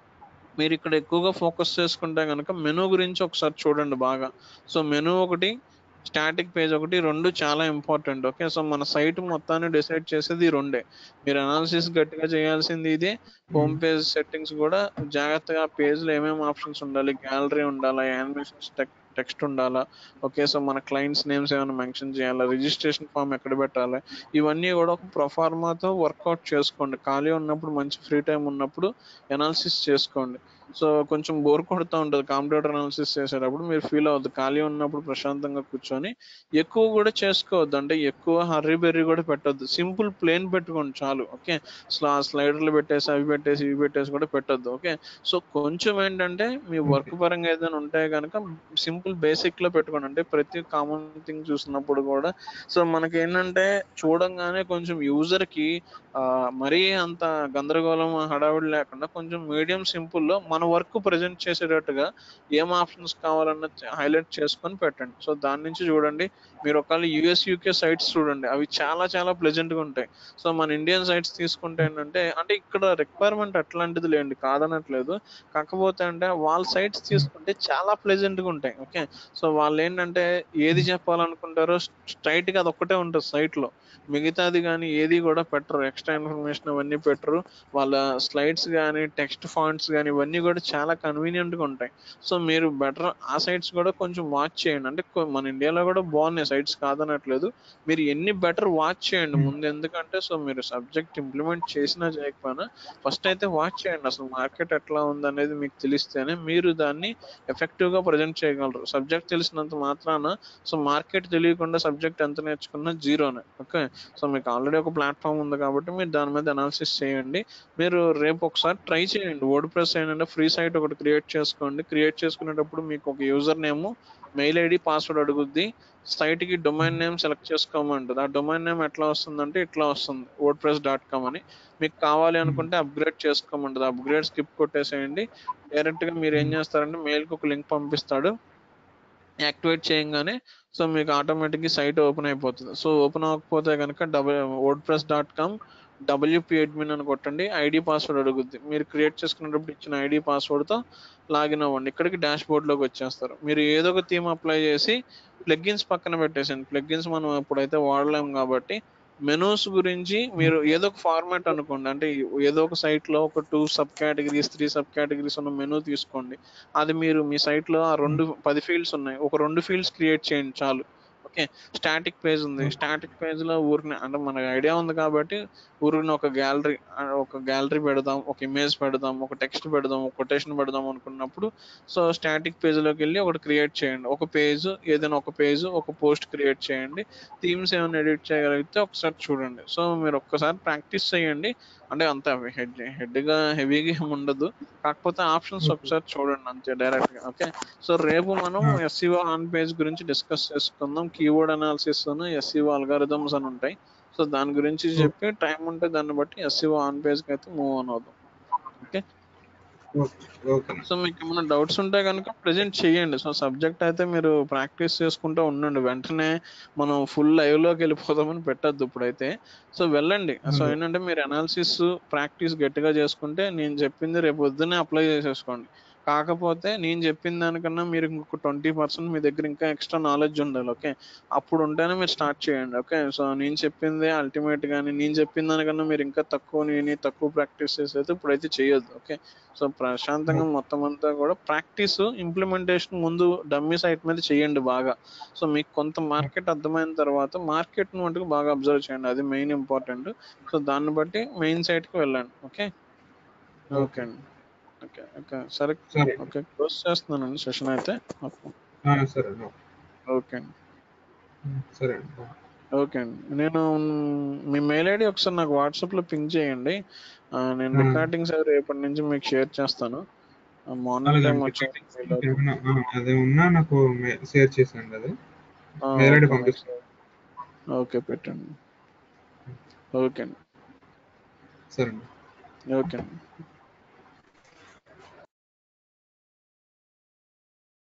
మీరు ఇక్కడ ఎక్కువగా ఫోకస్ చేసుకుంటే కనుక మెనూ గురించి ఒకసారి చూడండి బాగా సో మెనూ ఒకటి స్టాటిక్ పేజ్ ఒకటి రెండు చాలా ఇంపార్టెంట్ ఓకే సో మన సైట్ మొత్తాన్ని డిసైడ్ చేసేది ఈ రెండే మీరు అనాలిసిస్ గట్టిగా చేయాల్సింది ఇదే హోమ్ పేజ్ సెట్టింగ్స్ కూడా జాగ్రత్తగా పేజ్ లో ఏమేమి ఆప్షన్స్ ఉండాలి గ్యాలరీ ఉండాలా యానిమేషన్స్ టెక్స్ట్ ఉండాలా ఓకే సో మన క్లయింట్స్ నేమ్స్ ఏమైనా మెన్షన్ చేయాలా రిజిస్ట్రేషన్ ఫామ్ ఎక్కడ పెట్టాలి ఇవన్నీ కూడా ఒక ప్రొఫార్మాతో వర్కౌట్ చేసుకోండి ఖాళీ ఉన్నప్పుడు మంచి ఫ్రీ టైం ఉన్నప్పుడు ఎనాలిసిస్ చేసుకోండి సో కొంచెం బోర్ కొడుతూ ఉంటుంది కంప్యూటర్ అనాలిసిస్ చేసేటప్పుడు మీరు ఫీల్ అవ్వద్దు ఖాళీ ఉన్నప్పుడు ప్రశాంతంగా కూర్చొని ఎక్కువ కూడా చేసుకోవద్దు అంటే ఎక్కువ హర్రీ బెర్రీ కూడా పెట్టొద్దు సింపుల్ ప్లేన్ పెట్టుకోండి చాలు ఓకే స్లా స్లైడర్లు పెట్టేసి అవి పెట్టేసి ఇవి పెట్టేసి కూడా పెట్టొద్దు ఓకే సో కొంచెం ఏంటంటే మీ వర్క్ పరంగా ఏదైనా ఉంటే కనుక సింపుల్ బేసిక్ లో పెట్టుకోండి అంటే ప్రతి కామన్ థింగ్ చూసినప్పుడు కూడా సో మనకి ఏంటంటే చూడంగానే కొంచెం యూజర్ కి ఆ, మరీ అంత గందరగోళం హడావిడి లేకుండా కొంచెం మీడియం సింపుల్ లో మన వర్క్ ప్రజెంట్ చేసేటట్టుగా ఏం ఆప్షన్స్ కావాలన్న హైలైట్ చేసుకొని పెట్టండి సో దాని నుంచి చూడండి మీరు ఒకవేళ యుఎస్ యూకే సైట్స్ చూడండి అవి చాలా చాలా ప్లెజెంట్ గా ఉంటాయి సో మన ఇండియన్ సైట్స్ తీసుకుంటే ఏంటంటే అంటే ఇక్కడ రిక్వైర్మెంట్ అట్లాంటిది లేండి కాదనట్లేదు కాకపోతే అంటే వాళ్ళ సైట్స్ తీసుకుంటే చాలా ప్లెజెంట్ గా ఉంటాయి ఓకే సో వాళ్ళు ఏంటంటే ఏది చెప్పాలనుకుంటారో స్ట్రైట్ గా అది ఒక్కటే ఉంటుంది సైట్ లో మిగతాది కానీ ఏది కూడా పెట్టరు ఎక్స్ట్రా ఇన్ఫర్మేషన్ అవన్నీ పెట్టరు వాళ్ళ స్లైడ్స్ కానీ టెక్స్ట్ ఫాంట్స్ కానీ ఇవన్నీ కూడా చాలా కన్వీనియంట్ గా ఉంటాయి సో మీరు బెటర్ ఆ సైట్స్ కూడా కొంచెం వాచ్ చేయండి అంటే కొ- మన ఇండియాలో కూడా బాగున్నాయి సైట్స్ కాదనట్లేదు మీరు ఎన్ని బెటర్ వాచ్ చేయండి ముందు ఎందుకంటే సో మీరు సబ్జెక్ట్ ఇంప్లిమెంట్ చేసినా చేయకపోయినా ఫస్ట్ అయితే వాచ్ చేయండి అసలు మార్కెట్ ఎట్లా ఉందనేది మీకు తెలిస్తేనే మీరు దాన్ని ఎఫెక్టివ్ గా ప్రజెంట్ చేయగలరు సబ్జెక్ట్ తెలిసినంత మాత్రాన సో మార్కెట్ తెలియకుండా సబ్జెక్ట్ ఎంత నేర్చుకున్నా జీరోనే ఓకే సో మీకు ఆల్రెడీ ఒక ప్లాట్ఫామ్ ఉంది కాబట్టి మీరు దాని మీద అనాలిసిస్ చేయండి మీరు రేపు ఒకసారి ట్రై చేయండి వర్డ్ ప్రెస్ ఏంటంటే ఫ్రీ సైట్ ఒకటి క్రియేట్ చేసుకోండి క్రియేట్ చేసుకునేటప్పుడు మీకు ఒక user name mail ID password అడుగుద్ది సైట్ కి డొమైన్ నేమ్ సెలెక్ట్ చేసుకోమంటుంది ఆ డొమైన్ నేమ్ ఎట్లా వస్తుందంటే ఇట్లా వస్తుంది వర్డ్ ప్రెస్ డాట్ కామ్ అని మీకు కావాలి అనుకుంటే అప్గ్రేడ్ చేసుకోమంటుంది అప్గ్రేడ్ స్కిప్ కొట్టేసేయండి డైరెక్ట్ గా మీరు ఏం చేస్తారంటే మెయిల్ కి ఒక లింక్ పంపిస్తాడు యాక్టివేట్ చేయగానే సో మీకు ఆటోమేటిక్గా సైట్ ఓపెన్ అయిపోతుంది సో ఓపెన్ అవ్వకపోతే కనుక double WordPress dot com WP admin అని కొట్టండి ఐడి పాస్వర్డ్ అడుగుద్ది మీరు క్రియేట్ చేసుకునేటప్పుడు ఇచ్చిన ఐడి పాస్వర్డ్తో లాగిన్ అవ్వండి ఇక్కడికి డాష్ బోర్డ్లోకి వచ్చేస్తారు మీరు ఏదో ఒక థీమ్ అప్లై చేసి ప్లగ్గిన్స్ పక్కన పెట్టేసండి ప్లగ్గిన్స్ మనం ఇప్పుడైతే వాడలేం కాబట్టి మెనూస్ గురించి మీరు ఏదో ఒక ఫార్మాట్ అనుకోండి అంటే ఏదో ఒక సైట్ లో ఒక two sub categories three sub categories ఉన్న మెనూ తీసుకోండి అది మీరు మీ సైట్ లో ఆ రెండు పది ఫీల్డ్స్ ఉన్నాయి ఒక రెండు ఫీల్డ్స్ క్రియేట్ చేయండి చాలు ఓకే స్టాటిక్ పేజ్ ఉంది స్టాటిక్ పేజ్ లో ఊరిని అంటే మనకు ఐడియా ఉంది కాబట్టి ఊరిని ఒక గ్యాలరీ ఒక గ్యాలరీ పెడదాం ఒక ఇమేజ్ పెడదాం ఒక టెక్స్ట్ పెడదాం ఒక కొటేషన్ పెడదాం అనుకున్నప్పుడు సో స్టాటిక్ పేజ్ లోకి వెళ్ళి ఒకటి క్రియేట్ చేయండి ఒక పేజ్ ఏదైనా ఒక పేజ్ ఒక పోస్ట్ క్రియేట్ చేయండి థీమ్స్ ఏమైనా ఎడిట్ చేయగలిగితే ఒకసారి చూడండి సో మీరు ఒక్కసారి ప్రాక్టీస్ చేయండి అంటే అంత హెడ్ హెడ్గా హెవీగా ఏమి ఉండదు కాకపోతే ఆప్షన్స్ ఒకసారి చూడండి అంతే డైరెక్ట్ గా ఓకే సో రేపు మనం ఎస్సీఓ ఆన్ పేజ్ గురించి డిస్కస్ చేసుకుందాం కీవర్డ్ అనాలిసిస్ ఎస్సీఓ అల్గారిథమ్స్ అని ఉంటాయి సో దాని గురించి చెప్పి టైం ఉంటే దాన్ని బట్టి ఎస్సీఓ ఆన్ పేజ్ కి అయితే మూవ్ ఆన్ అవుదాం ఓకే ఓకే సో మీకు ఏమైనా డౌట్స్ ఉంటే కనుక ప్రెజెంట్ చేయండి సో సబ్జెక్ట్ అయితే మీరు ప్రాక్టీస్ చేసుకుంటూ ఉండండి వెంటనే మనం ఫుల్ లైవ్ లోకి వెళ్ళిపోదామని పెట్టద్దు ఇప్పుడైతే సో వెళ్ళండి సో ఏంటంటే మీరు అనాలిసిస్ ప్రాక్టీస్ గట్టిగా చేసుకుంటే నేను చెప్పింది రేపు పొద్దున్నే అప్లై చేసేసుకోండి కాకపోతే నేను చెప్పిన దానికన్నా మీరు ఇంకొక ట్వంటీ పర్సెంట్ మీ దగ్గర ఇంకా ఎక్స్ట్రా నాలెడ్జ్ ఉండాలి ఓకే అప్పుడు ఉంటేనే మీరు స్టార్ట్ చేయండి ఓకే సో నేను చెప్పింది అల్టిమేట్ గానీ నేను చెప్పిన దానికన్నా మీరు ఇంకా తక్కువ నేను తక్కువ ప్రాక్టీస్ చేసేది ఇప్పుడైతే చేయొద్దు ఓకే సో ప్రశాంతంగా మొత్తం అంతా కూడా ప్రాక్టీస్ ఇంప్లిమెంటేషన్ ముందు డమ్మీ సైట్ మీద చేయండి బాగా సో మీకు కొంత మార్కెట్ అర్థమైన తర్వాత మార్కెట్ మటుకు బాగా అబ్జర్వ్ చేయండి అది మెయిన్ ఇంపార్టెంట్ సో దాన్ని బట్టి మెయిన్ సైట్ కి వెళ్ళండి ఓకే ఓకే అండి ఓకే ఓకే సరే సరే ఓకే క్లోజ్ చేస్తున్నానండి సెషన్ అయితే ఆ, సరే అండి ఓకే అండి సరే అండి బాయ్. ఓకే అండి నేను మ్, మీ మెయిల్ ఐడి ఒకసారి నాకు వాట్సాప్లో పింక్ చేయండి ఆ, నేను ఆ. రికార్డింగ్స్ అవి రేపటి నుంచి మీకు షేర్ చేస్తాను మార్నింగ్ అలాగే టైం అండి. వచ్చి ఏమైనా ఆ, అది ఉన్నా నాకు షేర్ చేసేయండి అది మెయిల్ ఐడి పంపిస్తాను ఓకే పెట్టండి ఓకే అండి సరే అండి ఓకే అండి